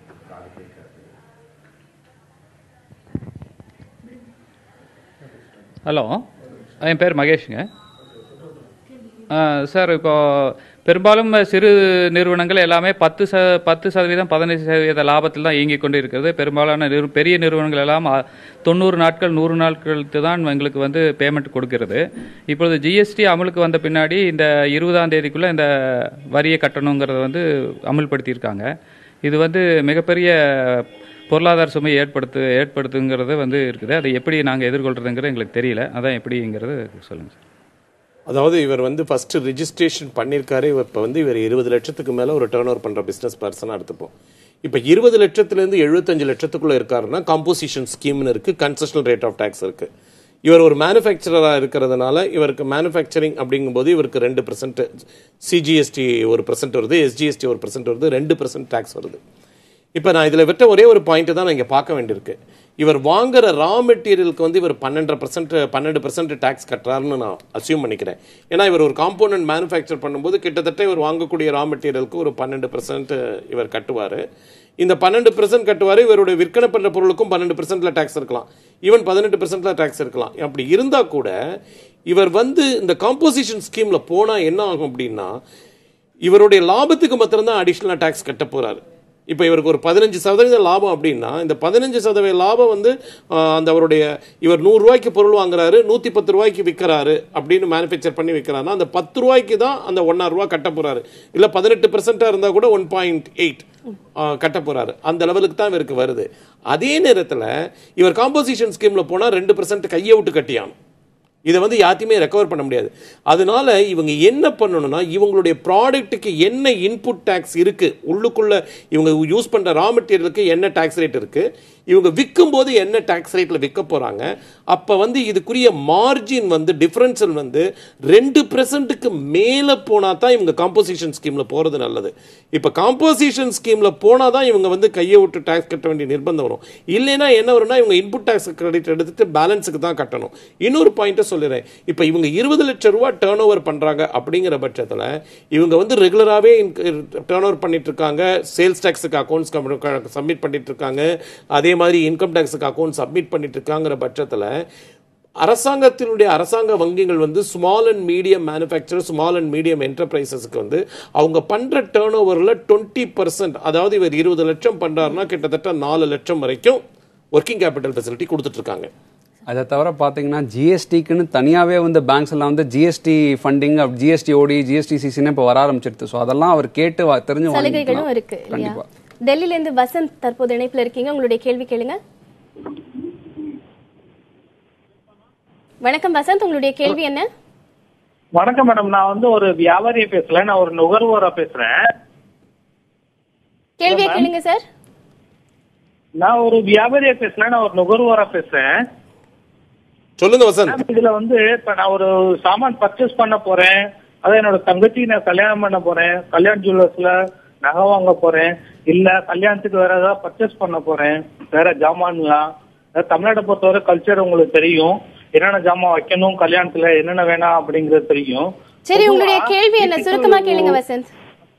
ஹலோ என் பேர் மகேஷுங்க ஆ, சார் இப்போ பெரும்பாலும் சிறு நிறுவனங்கள் எல்லாமே பத்து ச பத்து சதவீதம் பதினைந்து சதவீத லாபத்தில் தான் இயங்கிக் கொண்டு இருக்கிறது பெரும்பாலான நிறு பெரிய நிறுவனங்கள் எல்லாம் அ, தொண்ணூறு நாட்கள் நூறு நாட்களுக்கு தான் எங்களுக்கு வந்து பேமெண்ட் கொடுக்கிறது இப்பொழுது ஜிஎஸ்டி அமலுக்கு வந்த பின்னாடி இந்த இருபதாம் தேதிக்குள்ளே இந்த வரியை கட்டணுங்கிறத வந்து அமல்படுத்தியிருக்காங்க இது வந்து மிகப்பெரிய பொருளாதார சுமை ஏற்படுத்து ஏற்படுத்துங்கிறது வந்து இருக்குது அதை எப்படி நாங்கள் எதிர்கொள்கிறதுங்கிறது எங்களுக்கு தெரியல அதான் எப்படிங்கிறது சொல்லுங்கள் சார் அதாவது இவர் வந்து ஃபர்ஸ்ட் ரிஜிஸ்ட்ரேஷன் பண்ணியிருக்காரு இப்போ வந்து இவர் இருபது லட்சத்துக்கு மேலே ஒரு டேர்ன் ஓவர் பண்ணுற பிஸ்னஸ் பர்சனாக எடுத்துப்போம் இப்போ இருபது லட்சத்துலேருந்து எழுபத்தஞ்சு லட்சத்துக்குள்ளே இருக்காருன்னா காம்போசிஷன் ஸ்கீம்னு இருக்குது கன்செஷனல் ரேட் ஆஃப் டேக்ஸ் இருக்குது இவர் ஒரு மேனுஃபேக்சரராக இருக்கிறதுனால இவருக்கு மேனுஃபேக்சரிங் அப்படிங்கும்போது இவருக்கு ரெண்டு பர்சன்ட் சிஜிஎஸ்டி ஒரு பர்சன்ட் வருது எஸ்ஜிஎஸ்டி ஒரு பர்சன்ட் வருது ரெண்டு பர்சன்ட் டேக்ஸ் வருது இப்போ நான் இதில் விட்ட ஒரே ஒரு பாயிண்ட் தான் நான் இங்கே பார்க்க வேண்டியிருக்கு இவர் வாங்குற ரா மெட்டீரியலுக்கு வந்து இவர் பன்னெண்டரை பர்சன்ட் பன்னெண்டு பர்சன்ட் டேக்ஸ் கட்டுறாருன்னு நான் அசியூம் பண்ணிக்கிறேன் ஏன்னா இவர் ஒரு காம்போனன்ட் மேனுஃபேக்சர் பண்ணும்போது கிட்டத்தட்ட இவர் வாங்கக்கூடிய ரா மெட்டீரியலுக்கு ஒரு பன்னெண்டு பர்சன்ட் இவர் கட்டுவார் இந்த பன்னெண்டு பெர்சன்ட் கட்டுவாரு இவருடைய விற்பனை பண்ற பொருளுக்கும் பன்னெண்டு பெர்சென்ட்ல டாக்ஸ் இருக்கலாம் ஈவன் பதினெட்டு பெர்சென்ட்ல டாக்ஸ் இருக்கலாம் அப்படி இருந்தா கூட இவர் வந்து இந்த காம்போசிஷன் ஸ்கீம்ல போனா என்ன ஆகும் அப்படின்னா இவருடைய லாபத்துக்கு மாத்திரம்தான் அடிஷ்னலாக டாக்ஸ் கட்ட போறாரு இப்போ இவருக்கு ஒரு பதினஞ்சு சதவீத லாபம் அப்படின்னா இந்த பதினஞ்சு சதவீத லாபம் வந்து ஆஹ், அந்த அவருடைய இவர் நூறு ரூபாய்க்கு பொருள் வாங்குறாரு நூற்றி பத்து ரூபாய்க்கு விற்கிறாரு அப்படின்னு மேனுஃபேக்சர் பண்ணி விற்கிறாருன்னா அந்த பத்து ரூபாய்க்கு தான் அந்த ஒன்னாயிரம் ரூபாய் கட்ட போறாரு இல்லை பதினெட்டு பெர்சென்ட்டாக இருந்தால் கூட ஒன் பாயிண்ட் எயிட் கட்ட போறாரு அந்த லெவலுக்கு தான் இவருக்கு வருது அதே நேரத்தில் இவர் காம்போசிஷன் ஸ்கீம்ல போனால் ரெண்டு பெர்சென்ட் கையை விட்டு கட்டியானும் இதை வந்து யாத்தையுமே ரெக்கவர் பண்ண முடியாது அதனால இவங்க என்ன பண்ணணும்னா இவங்களுடைய ப்ராடக்ட்டுக்கு என்ன இன்புட் டேக்ஸ் இருக்கு உள்ளுக்குள்ள இவங்க யூஸ் பண்ற ரா மெட்டீரியலுக்கு என்ன டேக்ஸ் ரேட் இருக்கு இவங்க விற்கும் போது என்ன டேக்ஸ் ரேட்ல விற்க போறாங்க அப்ப வந்து இதுக்குரிய மார்ஜின் வந்து டிஃபரன்ஷியல் வந்து ரெண்டு பெர்சன்ட்டுக்கு மேல போனா தான் இவங்க காம்போசிஷன் ஸ்கீம்ல போறது நல்லது இப்ப காம்போசிஷன் ஸ்கீம்ல போனா தான் இவங்க வந்து கையை விட்டு டேக்ஸ் கட்ட வேண்டிய நிர்பந்தம் வரும் இல்லைன்னா என்ன வரும்னா இவங்க இன்புட் டேக்ஸ் கிரெடிட் எடுத்துட்டு பேலன்ஸுக்கு தான் கட்டணும் இன்னொரு பாயிண்ட்டை சொல்லிடுறேன் இப்போ இவங்க இருபது லட்சம் ரூபா டேர்ன் ஓவர் பண்றாங்க அப்படிங்கிற பட்சத்தில் இவங்க வந்து ரெகுலராகவே டேர்ன் ஓவர் பண்ணிட்டு இருக்காங்க சேல்ஸ் டேக்ஸுக்கு அக்கௌண்ட்ஸ் சப்மிட் பண்ணிட்டு இருக்காங்க அதே மாதிரி இன்கம் டேக்ஸுக்கு அக்கௌண்ட் சப்மிட் பண்ணிட்டு இருக்காங்கிற பட்சத்தில் அரசாங்கத்தினுடைய அரசாங்க வங்கிகள் வந்து small and medium manufacture small and medium என்டர்பிரைசஸ்க்கு வந்து அவங்க பண்ற டேர்ன் ஓவரில் டுவெண்ட்டி பர்சன்ட் அதாவது இவர் இருபது லட்சம் பண்றாருன்னா கிட்டத்தட்ட நாலு லட்சம் வரைக்கும் ஒர்க்கிங் கேபிட்டல் ஃபெசிலிட்டி கொடுத்துட்டு இருக்காங்க அதை தவிர பார்த்தீங்கன்னா ஜிஎஸ்டிக்குன்னு தனியாகவே வந்து பேங்க்ஸ் எல்லாம் வந்து ஜிஎஸ்டி ஃபண்டிங் ஜிஎஸ்டி ஓடி ஜிஎஸ்டி சிசின்னு இப்போ வர ஆரம்பிச்சிருது ஸோ அதெல்லாம் அவர் கேட்டு வா- தெரிஞ்சு சலுகைகளும் வாங்கிக்கலாம். இருக்கு இல்லையா கண்டிப்பா டெல்லியில இருந்து வசந்த் தற்போது இணைப்புல இருக்கீங்க உங்களுடைய கேள்வி கேளுங்க வணக்கம் வசந்த் உங்களுடைய கேள்வி என்ன வணக்கம் மேடம் நான் வந்து ஒரு வியாபாரியை பேசல நான் ஒரு நுகர்வோரா பேசுறேன் கேள்வியை கேளுங்க சார் நான் ஒரு வியாபாரியா பேசல நான் ஒரு நுகர்வோரா பேசுறேன் சொல்லுங்க வசந்த் மேம், இதுல வந்து இப்ப நான் ஒரு சாமான் பர்ச்சேஸ் பண்ண போறேன் அதான் என்னோட தங்கச்சிக்கு நான் கல்யாணம் பண்ண போறேன் கல்யாண் ஜுவல்லர்ஸ்ல நகை வாங்க போறேன் இல்ல கல்யாணத்துக்கு வேற ஏதாவது பர்ச்சேஸ் பண்ண போறேன் வேற ஜாமான்லாம் அதாவது தமிழ்நாட்டை பொறுத்தவரை கல்ச்சர் உங்களுக்கு தெரியும் என்னென்ன ஜாமான் வைக்கணும் கல்யாணத்துல என்னென்ன வேணாம் அப்படிங்கறது தெரியும் சரி உங்களுடைய பொதுவா கேள்வி என்ன வீட்டுக்கு சுருக்கமா கேளுங்க வசந்த்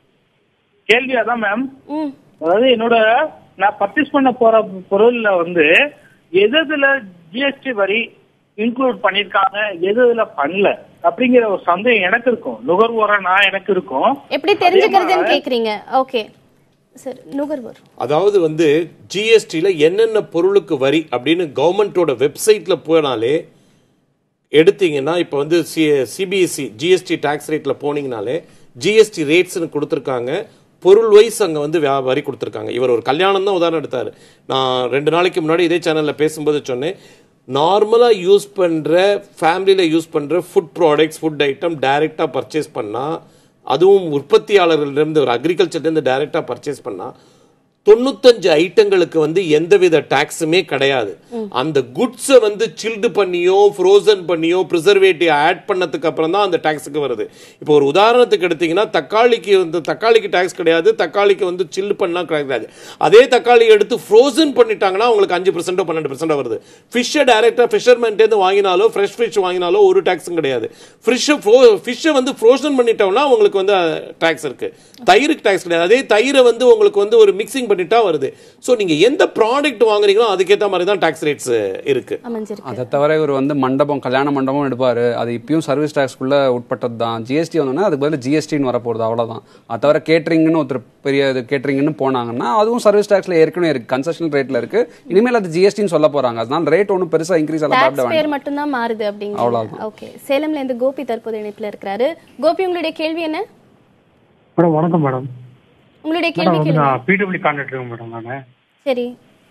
கேள்வி அதான் மேம் ம் அதாவது என்னோட நான் பர்ச்சேஸ் பண்ண போற பொருள்ல வந்து எது எதுல ஜிஎஸ்டி வரி இன்க்ளூட் பண்ணிருக்காங்க எது எதுல பண்ணல அப்படிங்கிற ஒரு சந்தேகம் எனக்கு இருக்கும் நுகர்வோரா நான் எனக்கு இருக்கும் எப்படி தெரிஞ்சுக்கிறதுன்னு கேக்குறீங்க ஓகே சார் நுகர்வோர் அதாவது வந்து ஜிஎஸ்டியில் என்னென்ன பொருளுக்கு வரி அப்படின்னு கவர்மெண்ட்டோட வெப்சைட்டில் போனாலே எடுத்தீங்கன்னா இப்போ வந்து சி சிபிஎஸ்சி ஜிஎஸ்டி டேக்ஸ் ரேட்டில் போனீங்கனாலே ஜிஎஸ்டி ரேட்ஸ்னு கொடுத்துருக்காங்க பொருள் வைஸ் அங்கே வந்து வியா- வரி கொடுத்துருக்காங்க இவர் ஒரு கல்யாணம் தான் உதாரணம் எடுத்தார் நான் ரெண்டு நாளைக்கு முன்னாடி இதே சேனலில் பேசும்போது சொன்னேன் நார்மலாக யூஸ் பண்ணுற ஃபேமிலியில் யூஸ் பண்ணுற ஃபுட் ப்ராடக்ட்ஸ் ஃபுட் ஐட்டம் டைரெக்டாக பர்ச்சேஸ் பண்ணால் அதுவும் உற்பத்தியாளர்களிடமிருந்து ஒரு அக்ரிகல்ச்சர்லேருந்து டைரெக்டாக பர்ச்சேஸ் பண்ணால் தொண்ணூத்தஞ்சு ஐட்டங்களுக்கு வந்து எந்தவித டாக்ஸுமே கிடையாது அந்த குட்ஸை வந்து சில்டு பண்ணியோ ஃப்ரோசன் பண்ணியோ ப்ரிசர்வேட்டிவ் ஆட் பண்ணதுக்கு அப்புறம் தான் அந்த டாக்ஸுக்கு வருது இப்போ ஒரு உதாரணத்துக்கு எடுத்தீங்கன்னா தக்காளிக்கு வந்து தக்காளிக்கு டாக்ஸ் கிடையாது தக்காளிக்கு வந்து சில்லு பண்ணா கிடையாது அதே தக்காளி எடுத்து ஃப்ரோசன் பண்ணிட்டாங்கன்னா உங்களுக்கு அஞ்சு பர்சன்டோ பன்னெண்டு பர்சன்டோ வருது ஃபிஷ்ஷை டைரக்டாக ஃபிஷர்மேன்ட்டேருந்து வாங்கினாலோ ஃப்ரெஷ் ஃபிஷ் வாங்கினாலோ ஒரு டாக்ஸும் கிடையாது ஃபிஷ்ஷை ஃபிஷ்ஷை வந்து ஃப்ரோசன் பண்ணிட்டோம்னா உங்களுக்கு வந்து டாக்ஸ் இருக்கு தயிருக்கு டாக்ஸ் கிடையாது அதே தயிரை வந்து உங்களுக்கு வந்து ஒரு மிக்சிங் பண்ணிட்டா வருது ஸோ நீங்க எந்த ப்ராடக்ட் வாங்குறீங்களோ அதுக்கேற்ற மாதிரி தான் டாக்ஸ் ரேட்ஸ் இருக்கு அமைஞ்சிருக்கு அதை தவிர இவர் வந்து மண்டபம் கல்யாண மண்டபம் எடுப்பாரு அது இப்பயும் சர்வீஸ் டேக்ஸ்க்குள்ள உட்பட்டது தான் ஜிஎஸ்டி வந்தோன்னா அதுக்கு பதில் ஜிஎஸ்டின்னு வரப்போகுது அவ்வளவுதான் அது தவிர கேட்டரிங்னு ஒருத்தர் பெரிய இது கேட்டரிங்னு போனாங்கன்னா அதுவும் சர்வீஸ் டேக்ஸ்ல ஏற்கனவே இருக்கு கன்செஷன் ரேட்ல இருக்கு இனிமேல் அது ஜிஎஸ்டின்னு சொல்ல போறாங்க அதனால ரேட் ஒன்றும் பெருசா இன்க்ரீஸ் ஆக டாக்ஸ் வேண்டாம் பேர் மட்டும்தான் மாறுது அப்படிங்க அவ்வளவுதான். ஓகே சேலம்ல இருந்து கோபி தற்போது இணைப்புல இருக்கிறாரு கோபி உங்களுடைய கேள்வி என்ன மேடம் வணக்கம் மேடம் உங்களுடைய மேடம் கேள்வி வந்து கேளுங்க நான் பிடபிள்யூ கான்ட்ராக்டர் மேடம் நான் சரி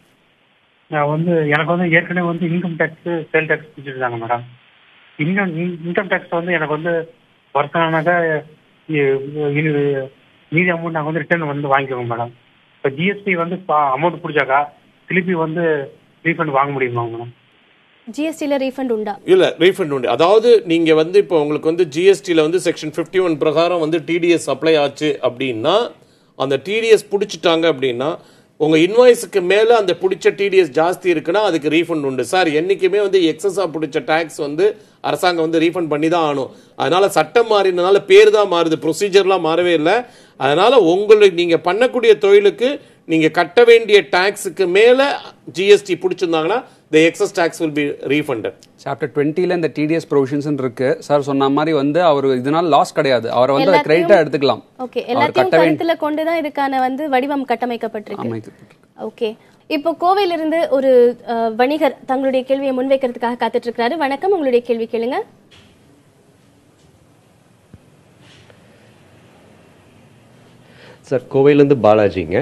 நான் வந்து எனக்கு வந்து ஏற்கனவே வந்து இன்கம் டேக்ஸ் சேல் டேக்ஸ் பிடிச்சிருந்தாங்க மேடம் இன்கம் இன்கம் டேக்ஸ் வந்து எனக்கு வந்து வருஷம்னாக்கா மீதி அமௌண்ட் நாங்கள் வந்து ரிட்டர்ன் வந்து வாங்கிக்குவோம் மேடம் இப்போ ஜிஎஸ்டி வந்து அமௌண்ட் பிடிச்சாக்கா திருப்பி வந்து ரீஃபண்ட் வாங்க முடியுமா மேடம் ஜிஎஸ்டில ரீஃபண்ட் உண்டா இல்ல ரீஃபண்ட் உண்டு அதாவது நீங்க வந்து இப்போ உங்களுக்கு வந்து ஜிஎஸ்டியில் வந்து செக்ஷன் ஃபிஃப்டி ஒன் பிரகாரம் வந்து டிடிஎஸ் அப்ளை ஆச்சு அப்படின்னா அந்த டிடிஎஸ் பிடிச்சிட்டாங்க அப்படின்னா உங்க இன்வாய்ஸுக்கு மேல அந்த பிடிச்ச டிடிஎஸ் ஜாஸ்தி இருக்குன்னா அதுக்கு ரீஃபண்ட் உண்டு சார் என்னைக்குமே வந்து எக்ஸஸா பிடிச்ச டாக்ஸ் வந்து அரசாங்கம் வந்து ரீஃபண்ட் பண்ணி தான் ஆகணும் அதனால சட்டம் மாறினனால பேர் தான் மாறுது ப்ரொசீஜர்லாம் மாறவே இல்லை அதனால உங்களுக்கு நீங்க பண்ணக்கூடிய தொழிலுக்கு நீங்க கட்ட வேண்டிய டாக்ஸுக்கு மேல ஜிஎஸ்டி பிடிச்சிருந்தாங்கன்னா the excess tax will be refunded chapter டுவெண்ட்டில இந்த டிடிஎஸ் ப்ரொவிஷன்ஸ் இருக்கு சார் சொன்ன மாதிரி வந்து அவர் இதனால லாஸ் கிடையாது அவரை வந்து எல்லாத்தையும்- கிரெடிட்டா எடுத்துக்கலாம் ஓகே அவர் எல்லாத்தையும் கட்ட வேண்டிய கருத்துல கொண்டுதான் இதுக்கான வந்து வடிவம் கட்டமைக்கப்பட்டிருக்கு அமைக்கப்பட்டிருக்கு. ஓகே இப்போ கோவையிலிருந்து ஒரு அஹ், வணிகர் தங்களுடைய கேள்வியை முன்வைக்கிறதுக்காக காத்துட்டு இருக்காரு வணக்கம் உங்களுடைய கேள்வி கேளுங்க சார் கோவையிலேருந்து பாலாஜிங்க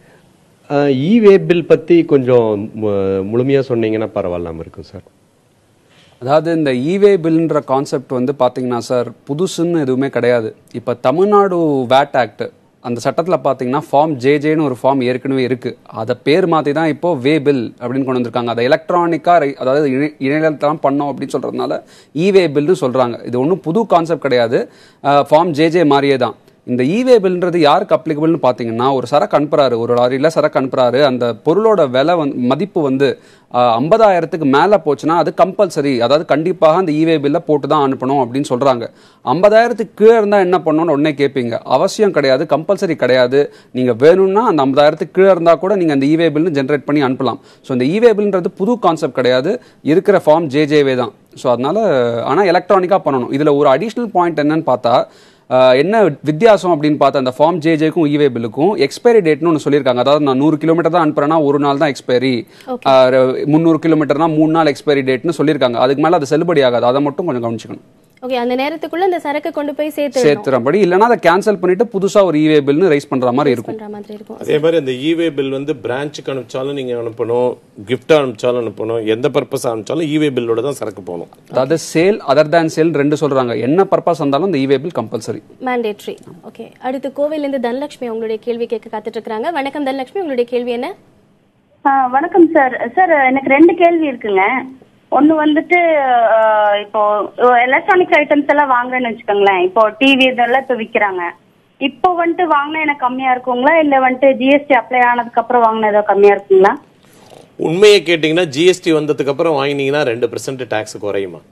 இவே பில் பற்றி கொஞ்சம் முழுமையாக சொன்னீங்கன்னா பரவாயில்லாமல் இருக்கும் சார் அதாவது இந்த இவே பில்ன்ற கான்செப்ட் வந்து பாத்தீங்கன்னா சார் புதுசுன்னு எதுவுமே கிடையாது இப்போ தமிழ்நாடு வேட் ஆக்ட் அந்த சட்டத்தில் பார்த்தீங்கன்னா ஃபார்ம் ஜேஜேன்னு ஒரு ஃபார்ம் ஏற்கனவே இருக்கு அதை பேர் மாற்றி தான் இப்போ வே பில் அப்படின்னு கொண்டு வந்திருக்காங்க அதை எலக்ட்ரானிக்காக அதாவது இணை- இணையதளத்தான் பண்ணோம் அப்படின்னு சொல்றதுனால இவே பில்னு சொல்றாங்க இது ஒன்றும் புது கான்செப்ட் கிடையாது ஃபார்ம் ஜேஜே மாதிரியே தான் இந்த இவே பில்ன்றது யாருக்கு அப்ளிகபிள்னு பார்த்தீங்கன்னா ஒரு சரக்கு அனுப்புறாரு ஒரு லாரியில் சரக்கு அனுப்புறாரு அந்த பொருளோட விலை வந்து மதிப்பு வந்து ஐம்பதாயிரத்துக்கு மேலே போச்சுன்னா அது கம்பல்சரி அதாவது கண்டிப்பாக அந்த இவே பில்லை போட்டு தான் அனுப்பணும் அப்படின்னு சொல்றாங்க ஐம்பதாயிரத்துக்கு கீழே இருந்தால் என்ன பண்ணணும்னு உடனே கேட்பீங்க அவசியம் கிடையாது கம்பல்சரி கிடையாது நீங்கள் வேணும்னா அந்த ஐம்பதாயிரத்துக்கு கீழே இருந்தால் கூட நீங்கள் அந்த இவே பில்னு ஜென்ரேட் பண்ணி அனுப்பலாம் ஸோ இந்த இவே பில்ன்றது புது கான்செப்ட் கிடையாது இருக்கிற ஃபார்ம் ஜேஜேவே தான் ஸோ அதனால ஆனால் எலக்ட்ரானிக்காக பண்ணணும் இதில் ஒரு அடிஷ்னல் பாயிண்ட் என்னன்னு பார்த்தா ஆஹ் என்ன வித்தியாசம் அப்படின்னு பார்த்தா அந்த ஃபார்ம் ஜேஜேக்கும் இவே பில்லுக்கும் எக்ஸ்பைரி டேட்னு ஒன்று சொல்லியிருக்காங்க அதாவது நான் நூறு கிலோமீட்டர் தான் அனுப்புறேன்னா ஒரு நாள் தான் எக்ஸ்பைரி முந்நூறு கிலோமீட்டர்னா மூணு நாள் எக்ஸ்பைரி டேட்னு சொல்லியிருக்காங்க அதுக்கு மேலே அது செல்லுபடி ஆகாது அதை மட்டும் கொஞ்சம் கவனிச்சுக்கணும் ஓகே அந்த நேரத்துக்குள்ள இந்த சரக்கு கொண்டு போய் சேர்த்து சேர்த்துறபடி இல்லைன்னா அதை கேன்சல் பண்ணிட்டு புதுசா ஒரு இவே பில்னு ரைஸ் பண்ற மாதிரி இருக்கும் பண்ற மாதிரி இருக்கும் அதே மாதிரி அந்த இவே பில் வந்து பிரான்ச்சுக்கு அனுப்பிச்சாலும் நீங்க அனுப்பணும் கிஃப்டா அனுப்பிச்சாலும் அனுப்பணும் எந்த பர்பஸ் அனுப்பிச்சாலும் இவே பில்லோட தான் சரக்கு போகணும் அதாவது சேல் அதர் தேன் சேல் ரெண்டு சொல்றாங்க என்ன பர்பஸ் வந்தாலும் இந்த இவே பில் கம்பல்சரி மேண்டேட்ரி ஓகே அடுத்து கோவையிலிருந்து தனலட்சுமி உங்களுடைய கேள்வி கேட்க காத்துட்டு இருக்காங்க வணக்கம் தனலட்சுமி உங்களுடைய கேள்வி என்ன ஆ, வணக்கம் சார் சார் எனக்கு ரெண்டு கேள்வி இருக்குங்க ஒன்னு வந்துட்டு ஆ, இப்போ எலக்ட்ரானிக்ஸ் ஐட்டம்ஸ் எல்லாம் வாங்குறேன்னு வச்சுக்கோங்களேன் இப்போ டிவி இதெல்லாம் இப்போ விக்கிறாங்க இப்போ வந்துட்டு வாங்கினா எனக்கு கம்மியா இருக்குங்களா இல்ல வந்துட்டு ஜிஎஸ்டி அப்ளை ஆனதுக்கு அப்புறம் வாங்கினா ஏதோ கம்மியா இருக்குங்களா உண்மையை கேட்டிங்கன்னா ஜிஎஸ்டி வந்ததுக்கு அப்புறம் வாங்கினீங்கன்னா ரெண்டு பெர்சன்ட் டேக்ஸ் குறையுமா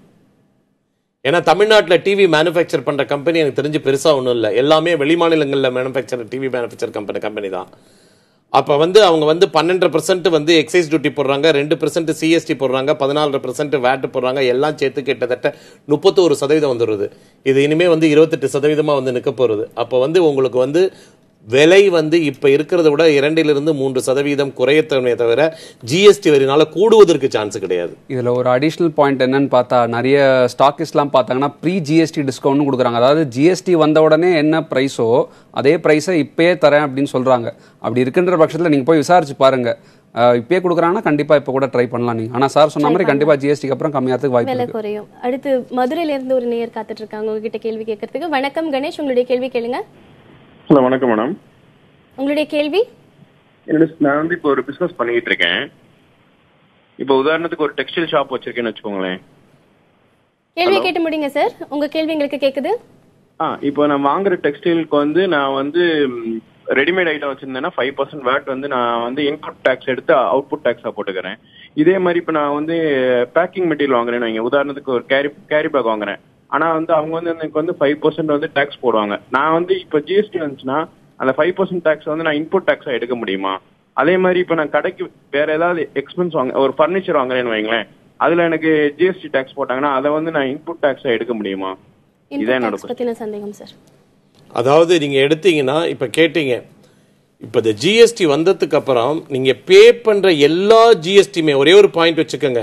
ஏன்னா தமிழ்நாட்டில் டிவி மேனுஃபேக்சர் பண்ற கம்பெனி எனக்கு தெரிஞ்சு பெருசா ஒன்றும் இல்லை எல்லாமே வெளிமாநிலங்களில் manufacture TV manufacture company company தான் அப்போ வந்து அவங்க வந்து பன்னெண்டரை பர்சன்ட் வந்து எக்ஸைஸ் டியூட்டி போடுறாங்க ரெண்டு பர்சன்ட் சிஎஸ்டி போடுறாங்க பதினாலரை பர்சன்ட் வேட் போடுறாங்க எல்லாம் சேர்த்து கிட்டத்தட்ட முப்பத்தோரு சதவீதம் வந்துடுது இது இனிமே வந்து இருபத்தெட்டு சதவீதமா வந்து நிற்க போறது அப்போ வந்து உங்களுக்கு வந்து விலை வந்து இப்ப இருக்கிறத விட இரண்டிலிருந்து மூன்று சதவீதம் குறையத்தவனே தவிர ஜிஎஸ்டி வரினால கூடுவதற்கு சான்ஸ் கிடையாது இதுல ஒரு அடிஷ்னல் பாயிண்ட் என்னன்னு பார்த்தா நிறைய ஸ்டாக்கிஸ்ட்லாம் பார்த்தாங்கன்னா ப்ரீ ஜிஎஸ்டி டிஸ்கவுண்ட் கொடுக்குறாங்க அதாவது ஜிஎஸ்டி வந்த உடனே என்ன ப்ரைஸோ அதே ப்ரைஸை இப்பயே தரேன் அப்படின்னு சொல்றாங்க அப்படி இருக்கின்ற பட்சத்தில் நீங்க போய் விசாரிச்சு பாருங்க அஹ் இப்பயே கொடுக்குறாங்கன்னா கண்டிப்பா இப்போ கூட ட்ரை பண்ணலாம் நீங்க ஆனா சார் சொன்ன மாதிரி கண்டிப்பா ஜிஎஸ்டிக்கு அப்புறம் கம்மியாகிறதுக்கு வாய்ப்பு விலை இருக்கு குறையும் அடுத்து மதுரையில இருந்து ஒரு நேயர் காத்துட்டு இருக்காங்க உங்ககிட்ட கேள்வி கேட்கறதுக்கு வணக்கம் கணேஷ் உங்களுடைய கேள்வி கேளுங்க ஹலோ வணக்கம் மேடம் உங்களுடைய கேள்வி என்னோட நான் வந்து இப்போ ஒரு பிசினஸ் பண்ணிட்டு இருக்கேன் இப்போ உதாரணத்துக்கு ஒரு டெக்ஸ்டைல் ஷாப் வச்சிருக்கேன்னு வச்சுக்கோங்களேன் கேள்வியை கேட்டு முடிங்க சார் உங்க கேள்வி எங்களுக்கு கேக்குது ஆ இப்போ நான் வாங்குற டெக்ஸ்டைலுக்கு வந்து நான் வந்து ரெடிமேட் ஐட்டம் வச்சிருந்தேன்னா ஃபைவ் பர்சன்ட் வேட் வந்து நான் வந்து இன்புட் டேக்ஸ் எடுத்து அவுட்புட் டேக்ஸாக போட்டுக்கிறேன் இதே மாதிரி இப்போ நான் வந்து பேக்கிங் மெட்டீரியல் வாங்குறேன்னு வைங்க உதாரணத்துக்கு ஒரு கேரி கேரி பேக் வாங்குறேன் ஆனால் வந்து அவங்க வந்து எனக்கு வந்து ஃபைவ் பர்சன்ட் வந்து டேக்ஸ் போடுவாங்க நான் வந்து இப்போ ஜிஎஸ்டி வந்துச்சுன்னா அந்த ஃபைவ் பர்சன்ட் டேக்ஸ் வந்து நான் இன்புட் டேக்ஸாக எடுக்க முடியுமா அதே மாதிரி இப்போ நான் கடைக்கு வேற ஏதாவது எக்ஸ்பென்ஸ் வாங்க ஒரு ஃபர்னிச்சர் வாங்குறேன்னு வைங்களேன் அதுல எனக்கு ஜிஎஸ்டி டேக்ஸ் போட்டாங்கன்னா அதை வந்து நான் இன்புட் டேக்ஸாக எடுக்க முடியுமா இதான் என்னோட Tax பத்தின சந்தேகம் சார் அதாவது நீங்க எடுத்தீங்கன்னா இப்ப கேட்டீங்க இப்ப இந்த ஜிஎஸ்டி வந்ததுக்கு அப்புறம் நீங்க பே பண்ற எல்லா ஜிஎஸ்டியுமே ஒரே ஒரு பாயிண்ட் வச்சுக்கோங்க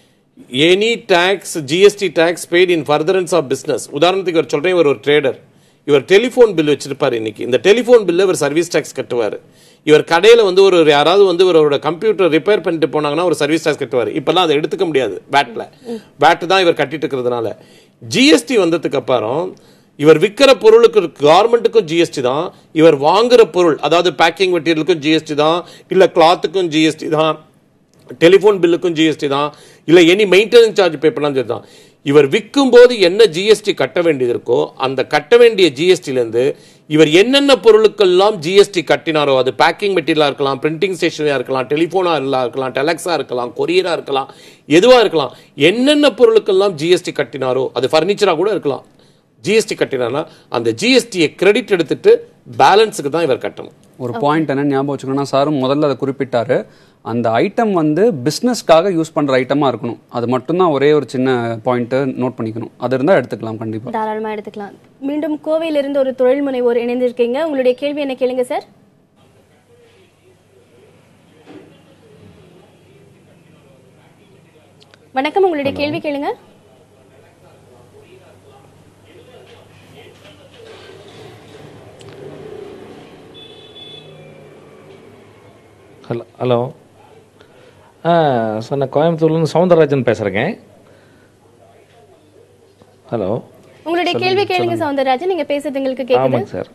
any tax GST tax paid in furtherance of business உதாரணத்துக்கு ஒரு சொல்றேன் இவர் ஒரு ட்ரேடர் இவர் டெலிஃபோன் பில் வச்சிருப்பாரு இன்னைக்கு இந்த டெலிஃபோன் பில்ல இவர் சர்வீஸ் டாக்ஸ் கட்டுவார் இவர் கடையில வந்து ஒரு ஒரு யாராவது வந்து இவரோட கம்ப்யூட்டர் ரிப்பேர் பண்ணிட்டு போனாங்கன்னா ஒரு சர்வீஸ் டாக்ஸ் கட்டுவார் இப்பெல்லாம் அதை எடுத்துக்க முடியாது பேட்ல பேட் தான் இவர் கட்டிட்டு இருக்கிறதுனால ஜிஎஸ்டி வந்ததுக்கு அப்புறம் இவர் விற்கிற பொருளுக்கு கவர்மெண்ட்டுக்கும் ஜிஎஸ்டி தான் இவர் வாங்குற பொருள் அதாவது பேக்கிங் மெட்டீரியலுக்கும் ஜிஎஸ்டி தான் இல்ல கிளாத்துக்கும் ஜிஎஸ்டி தான் டெலிஃபோன் பில்லுக்கும் ஜிஎஸ்டி தான் இல்ல எனி மெயின்டெனன்ஸ் சார்ஜ் பே பண்ணலாம் சரி தான் இவர் விற்கும் போது என்ன ஜிஎஸ்டி கட்ட வேண்டியது இருக்கோ அந்த கட்ட வேண்டிய ஜிஎஸ்டில இருந்து இவர் என்னென்ன பொருளுக்கெல்லாம் ஜிஎஸ்டி கட்டினாரோ அது பேக்கிங் மெட்டீரியலா இருக்கலாம் பிரிண்டிங் ஸ்டேஷனரியா இருக்கலாம் டெலிஃபோனா இருக்கலாம் டெலக்ஸா இருக்கலாம் கொரியரா இருக்கலாம் எதுவா இருக்கலாம் என்னென்ன பொருளுக்கெல்லாம் ஜிஎஸ்டி கட்டினாரோ அது ஃபர்னிச்சரா கூட இருக்கலாம் ஜிஎஸ்டி கட்டினானா அந்த ஜிஎஸ்டியை கிரெடிட் எடுத்துட்டு பேலன்ஸுக்கு தான் இவர் கட்டணும் ஒரு பாயிண்ட் என்ன ஞாபகம் வச்சுக்கணும்னா சாரும் முதல்ல அதை குறிப்பிட்டாரு அந்த ஐட்டம் வந்து பிஸ்னஸ்க்காக யூஸ் பண்ற ஐட்டமா இருக்கணும் அது மட்டும்தான் ஒரே ஒரு சின்ன பாயிண்ட்டை நோட் பண்ணிக்கணும் அது இருந்தால் எடுத்துக்கலாம் கண்டிப்பா தாராளமா எடுத்துக்கலாம் மீண்டும் கோவையிலிருந்து ஒரு தொழில் முனைவோர் இணைந்திருக்கீங்க உங்களுடைய கேள்வி என்ன கேளுங்க சார் வணக்கம் உங்களுடைய கேள்வி கேளுங்க ஹலோ ஹலோ ஆ சார் நான் கோயம்புத்தூர்லேருந்து சவுந்தரராஜன் பேசுகிறேங்க ஹலோ உங்களுடைய சொல்லுங்க, கேள்வி கேளுங்க சொல்லுங்க. சவுந்தரராஜன் நீங்க பேசுறது எங்களுக்கு கேக்குது ஆமாங்க சார்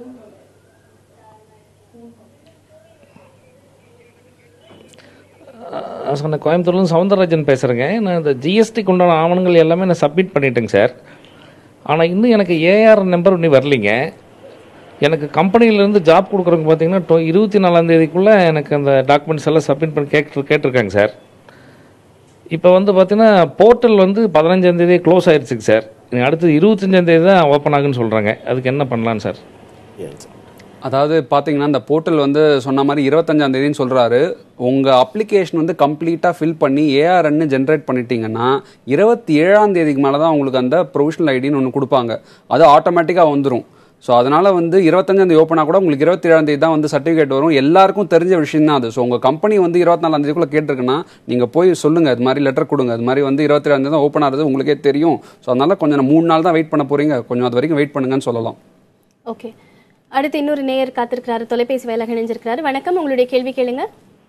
ஆ, சார் நான் கோயம்புத்தூர்லேருந்து சவுந்தரராஜன் பேசுகிறேங்க நான் இந்த ஜிஎஸ்டிக்கு உண்டான ஆவணங்கள் எல்லாமே நான் சப்மிட் பண்ணிட்டேங்க சார் ஆனால் இன்னும் எனக்கு ஏஆர் நம்பர் இன்னும் வரலைங்க எனக்கு கம்பெனிலேருந்து ஜாப் கொடுக்குறவங்க பார்த்தீங்கன்னா டொ இருபத்தி நாலாம் தேதிக்குள்ளே எனக்கு அந்த டாக்குமெண்ட்ஸ் எல்லாம் சப்மிட் பண்ணி கேட்டு கேட்டிருக்காங்க சார் இப்போ வந்து பார்த்தீங்கன்னா போர்ட்டல் வந்து பதினஞ்சாம் தேதி க்ளோஸ் ஆயிடுச்சுங்க சார் இனி அடுத்து இருபத்தஞ்சாம் தேதி தான் ஓப்பன் ஆகுன்னு சொல்கிறாங்க அதுக்கு என்ன பண்ணலான்னு சார் அதாவது பார்த்தீங்கன்னா இந்த போர்ட்டல் வந்து சொன்ன மாதிரி இருபத்தஞ்சாம் தேதின்னு சொல்கிறாரு உங்கள் அப்ளிகேஷன் வந்து கம்ப்ளீட்டாக ஃபில் பண்ணி ஏஆர்என்னு ஜென்ரேட் பண்ணிட்டீங்கன்னா இருபத்தி ஏழாம் தேதிக்கு மேலே தான் உங்களுக்கு அந்த ப்ரொவிஷனல் ஐடின்னு ஒன்று கொடுப்பாங்க அது ஆட்டோமேட்டிக்காக வந்துடும் ஸோ அதனால் வந்து இருபத்தஞ்சாம் தேதி ஓப்பனாக கூட உங்களுக்கு இருபத்தி ஏழாம் தேதி தான் வந்து சர்டிஃபிகேட் வரும் எல்லாருக்கும் தெரிஞ்ச விஷயம் தான் அது ஸோ உங்கள் கம்பெனி வந்து இருபத்தி நாலாம் தேதிக்குள்ளே கேட்டிருக்குன்னா நீங்கள் போய் சொல்லுங்கள் அது மாதிரி லெட்டர் கொடுங்க அது மாதிரி வந்து இருபத்தி ஏழாம் தேதி தான் ஓப்பன் ஆகுது உங்களுக்கே தெரியும் ஸோ அதனால் கொஞ்சம் மூணு நாள் தான் வெயிட் பண்ண போகிறீங்க கொஞ்சம் அது வரைக்கும் வெயிட் பண்ணுங்கன்னு சொல்லலாம் ஓகே அடுத்து இன்னொரு நேயர் காத்திருக்கிறாரு தொலைபேசி வேலை இணைஞ்சிருக்கிறாரு வணக்கம் உங்களுடைய கேள்வி கேளுங்க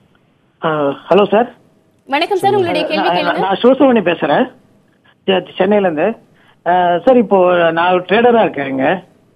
ஹலோ சார் வணக்கம் சார் உங்களுடைய கேள்வி கேளுங்க நான் சிவசுமணி பேசுறேன் செ- சென்னையில இருந்து அஹ், சார் இப்போ நான் ட்ரேடரா இருக்கேங்க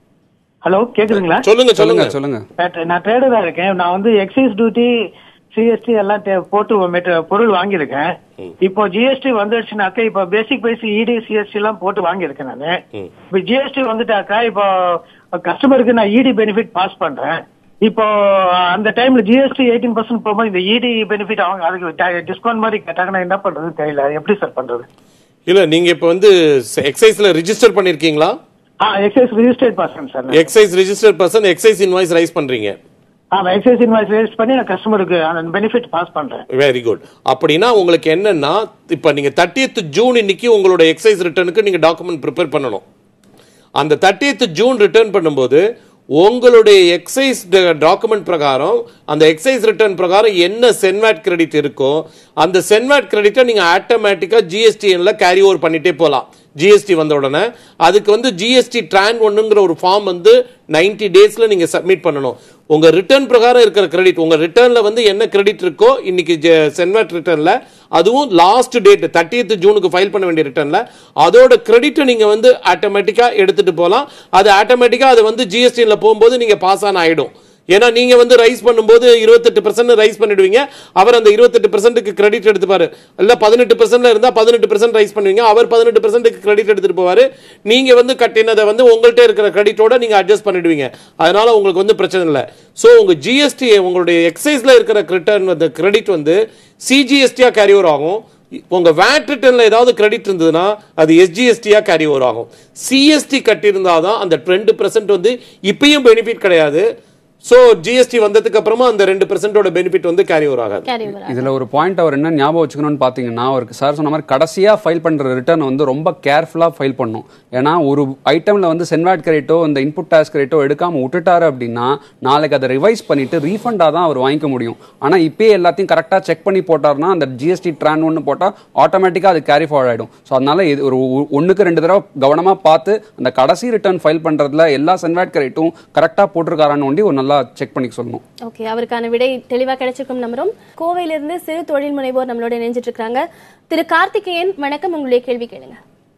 ஹலோ கேக்குதுங்களா சொல்லுங்க சொல்லுங்க சொல்லுங்க நான் நான் ட்ரேடரா இருக்கேன் நான் வந்து எக்ஸைஸ் டியூட்டி சிஎஸ்டி எல்லாம் டே- போட்டு மெட்ட- பொருள் வாங்கியிருக்கேன் இப்போ ஜிஎஸ்டி வந்துடுச்சுனாக்கா இப்போ பேசிக் பிரைஸ் இடி சிஎஸ்டி எல்லாம் போட்டு வாங்கியிருக்கேன் நான் இப்போ ஜிஎஸ்டி வந்துட்டாக்கா இப்போ கஸ்டமருக்கு நான் இடி பெனிஃபிட் பாஸ் பண்றேன் இப்போ அந்த டைம்ல ஜிஎஸ்டி எயிட்டீன் பர்சன்ட் போகும்போது இந்த இடி பெனிஃபிட் அவங்க அதுக்கு டிஸ்கவுண்ட் மாதிரி கேட்டாங்கன்னா என்ன பண்றதுன்னு தெரியல எப்படி சார் பண்றது இல்ல நீங்க இப்ப வந்து எக்ஸைஸ்ல ரிஜிஸ்டர் பண்ணிருக்கீங்களா ஆ excise registered person sir excise register person excise invoice raise பண்றீங்க ஆமா எக்ஸைஸ் இன்வாய்ஸ் ரெஜிஸ்ட் பண்ணி நான் கஸ்டமருக்கு அந்த பெனிஃபிட் பாஸ் பண்றேன் வெரி குட் அப்படின்னா உங்களுக்கு என்னன்னா இப்ப நீங்க தேர்ட்டியத் ஜூன் இன்னைக்கு உங்களோட எக்ஸைஸ் ரிட்டர்னுக்கு நீங்க டாக்குமெண்ட் ப்ரிப்பேர் பண்ணணும் அந்த தேர்ட்டியத் ஜூன் ரிட்டர்ன் பண்ணும்போது உங்களுடைய எக்ஸைஸ் டாக்குமெண்ட் பிரகாரம் அந்த எக்ஸைஸ் ரிட்டர்ன் பிரகாரம் என்ன சென்வாட் கிரெடிட் இருக்கோ அந்த சென்வாட் கிரெடிட்டை நீங்க ஆட்டோமேட்டிக்கா ஜிஎஸ்டிஎன்ல கேரி ஓவர் பண்ணிட்டே போகலாம் ஜிஎஸ்டி வந்த உடனே அதுக்கு வந்து ஜிஎஸ்டி ட்ரான் ஒன்னுங்கிற ஒரு ஃபார்ம் வந்து 90 டேஸ்ல நீங்க சப்மிட் பண்ணணும் உங்க ரிட்டர்ன் பிரகாரம் இருக்கிற கிரெடிட் உங்க ரிட்டர்ன்ல வந்து என்ன கிரெடிட் இருக்கோ இன்னைக்கு சென்வாட் ரிட்டர்ன்ல அதுவும் லாஸ்ட் டேட் தேர்ட்டியத் ஜூனுக்கு ஃபைல் பண்ண வேண்டிய ரிட்டர்ன்ல அதோட கிரெடிட்டை நீங்க வந்து ஆட்டோமேட்டிக்கா எடுத்துட்டு போகலாம் அது ஆட்டோமேட்டிக்கா அது வந்து ஜிஎஸ்டில போகும்போது நீங்க பாஸ் ஆன் ஆயிடும் ஏன்னா நீங்க வந்து ரைஸ் பண்ணும்போது இருபத்தெட்டு பர்சன்ட் ரைஸ் பண்ணிடுவீங்க அவர் அந்த இருபத்தெட்டு பர்சன்ட்டுக்கு கிரெடிட் எடுத்துப்பாரு இல்ல பதினெட்டு பர்சன்ட்ல இருந்தா பதினெட்டு பர்சன்ட் ரைஸ் பண்ணுவீங்க அவர் பதினெட்டு பர்சன்ட்டுக்கு கிரெடிட் எடுத்துட்டு போவாரு நீங்க வந்து கட்டினதை வந்து உங்கள்கிட்ட இருக்கிற கிரெடிட்டோட நீங்க அட்ஜஸ்ட் பண்ணிடுவீங்க அதனால உங்களுக்கு வந்து பிரச்சனை இல்லை ஸோ உங்க ஜிஎஸ்டி உங்களுடைய எக்ஸைஸ்ல இருக்கிற ரிட்டர்ன் வந்து கிரெடிட் வந்து சிஜிஎஸ்டியா கேரி ஓவர் ஆகும் உங்க வேட் ரிட்டர்ன்ல ஏதாவது கிரெடிட் இருந்ததுன்னா அது எஸ்ஜிஎஸ்டியா கேரி ஓவர் ஆகும் சிஎஸ்டி கட்டியிருந்தாதான் அந்த ரெண்டு பர்சன்ட் வந்து இப்பயும் பெனிஃபிட் கிடையாது ஸோ ஜிஎஸ்டி வந்ததுக்கு அப்புறமா அந்த ரெண்டு பர்சன்டோட பெனிஃபிட் வந்து கேரி ஓவர் ஆகாது கேரி ஓவர் இதுல ஒரு பாயிண்ட் அவர் என்ன ஞாபகம் வச்சுக்கணும்னு பாத்தீங்கன்னா அவருக்கு சார் சொன்ன மாதிரி கடைசியா ஃபைல் பண்ற ரிட்டர்ன் வந்து ரொம்ப கேர்ஃபுல்லா ஃபைல் பண்ணும் ஏன்னா ஒரு ஐட்டம்ல வந்து சென்வாட் கிரெடிட்டோ இந்த இன்புட் டாக்ஸ் கிரெடிட்டோ எடுக்காம விட்டுட்டாரு அப்படின்னா நாளைக்கு அதை ரிவைஸ் பண்ணிட்டு ரீஃபண்டா தான் அவர் வாங்கிக்க முடியும் ஆனா இப்பயே எல்லாத்தையும் கரெக்டா செக் பண்ணி போட்டாருன்னா அந்த ஜிஎஸ்டி ட்ரான் ஒன்று போட்டா ஆட்டோமேட்டிக்கா அது கேரி ஃபார்வர்ட் ஆயிடும் ஸோ அதனால இது ஒரு ஒ- ஒண்ணுக்கு ரெண்டு தடவை கவனமா பார்த்து அந்த கடைசி ரிட்டர்ன் ஃபைல் பண்றதுல எல்லா சென்வாட் கிரெடிட்டும் கரெக்டா போட்டிருக்காரான்னு ஒண்டி ஒரு நல்லா செக் பண்ணி சொல்லணும் ஓகே அவருக்கான விடை தெளிவா கிடைச்சிருக்கும் நம்புறோம் கோவையிலிருந்து சிறு தொழில் முனைவோர் நம்மளோட இணைஞ்சிட்டு இருக்காங்க திரு கார்த்திகேயன் வணக்கம் உங்களுடைய கேள்வி கேளுங்க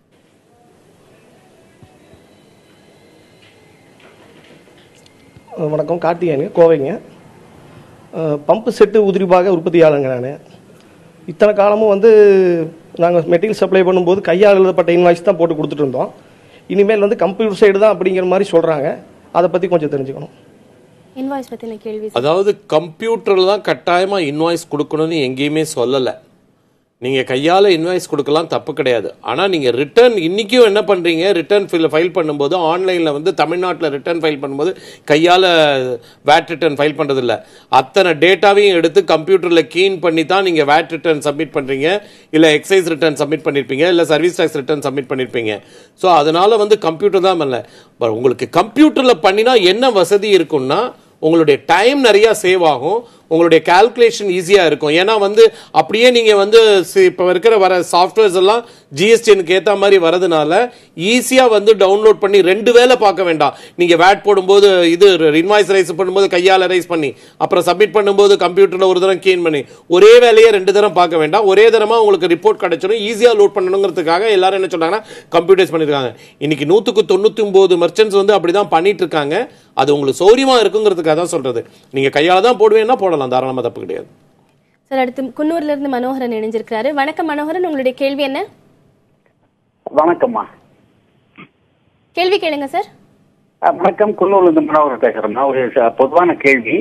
அஹ் வணக்கம் கார்த்திகேயனுங்க கோவைங்க அஹ் பம்பு செட்டு உதிரிபாக உற்பத்தியாளருங்க நான் இத்தனை காலமும் வந்து நாங்கள் மெட்டீரியல் சப்ளை பண்ணும்போது கையால் எழுதப்பட்ட இன்வாய்ஸ் தான் போட்டு கொடுத்துட்டு இருந்தோம் இனிமேல் வந்து கம்ப்யூட்டர் சைடு தான் அப்படிங்கிற மாதிரி சொல்கிறாங்க அதை பற்றி கொஞ்சம் தெரிஞ்சுக்கணும் இன்வாய்ஸ் பத்தின கேள்வி அதாவது கம்ப்யூட்டர்ல தான் கட்டாயமா இன்வாய்ஸ் கொடுக்கணும்னு எங்கேயுமே சொல்லல நீங்கள் கையால் இன்வாய்ஸ் கொடுக்கலாம் தப்பு கிடையாது ஆனால் நீங்கள் ரிட்டர்ன் இன்றைக்கும் என்ன பண்ணுறீங்க ரிட்டர்ன் ஃபில் ஃபைல் பண்ணும்போது ஆன்லைனில் வந்து தமிழ்நாட்டில் ரிட்டர்ன் ஃபைல் பண்ணும்போது கையால் வேட் ரிட்டர்ன் ஃபைல் பண்ணுறதில்ல அத்தனை டேட்டாவையும் எடுத்து கம்ப்யூட்டரில் கீன் பண்ணி தான் நீங்கள் வேட் ரிட்டர்ன் சப்மிட் பண்ணுறீங்க இல்லை எக்ஸைஸ் ரிட்டர்ன் சப்மிட் பண்ணியிருப்பீங்க இல்லை சர்வீஸ் டேக்ஸ் ரிட்டர்ன் சப்மிட் பண்ணியிருப்பீங்க ஸோ அதனால் வந்து கம்ப்யூட்டர் தான் பண்ணல But உங்களுக்கு கம்ப்யூட்டரில் பண்ணினா என்ன வசதி இருக்கும்னா உங்களுடைய டைம் நிறைய சேவ் ஆகும் உங்களுடைய கால்குலேஷன் ஈஸியாக இருக்கும் ஏன்னா வந்து அப்படியே நீங்கள் வந்து இப்போ இருக்கிற வர சாஃப்ட்வேர்ஸ் எல்லாம் ஜிஎஸ்டினுக்கு ஏற்ற மாதிரி வரதுனால ஈஸியாக வந்து டவுன்லோட் பண்ணி ரெண்டு வேலை பார்க்க வேண்டாம் நீங்கள் வேட் போடும்போது இது இன்வாய்ஸ் ரைஸ் பண்ணும்போது கையால் ரைஸ் பண்ணி அப்புறம் சப்மிட் பண்ணும்போது கம்ப்யூட்டரில் ஒரு தரம் கீன் பண்ணி ஒரே வேலையை ரெண்டு தரம் பார்க்க வேண்டாம் ஒரே தரமாக உங்களுக்கு ரிப்போர்ட் கிடைச்சிடும் ஈஸியாக லோட் பண்ணணுங்கிறதுக்காக எல்லாரும் என்ன சொல்றாங்கன்னா கம்ப்யூட்டர்ஸ் பண்ணியிருக்காங்க இன்னைக்கு நூற்றுக்கு தொண்ணூற்றி ஒம்பது மர்ச்சன்ட்ஸ் வந்து அப்படி தான் பண்ணிட்டு இருக்காங்க அது உங்களுக்கு சௌரியமாக இருக்குங்கிறதுக்காக தான் சொல்கிறது நீங்கள் கையால் தான் போடுவேன்னா போடலாம் தாராளமாக தப்பு கிடையாது சார் அடுத்து குன்னூர்ல இருந்து மனோகரன் இணைஞ்சிருக்கிறாரு வணக்கம் மனோகரன் உங்களுடைய கேள்வி என்ன வணக்கம்மா கேள்வி கேளுங்க சார் அஹ் வணக்கம் குன்னூர்ல இருந்து மனோகர் பேசுறேம்மா ஒரு ச- பொதுவான கேள்வி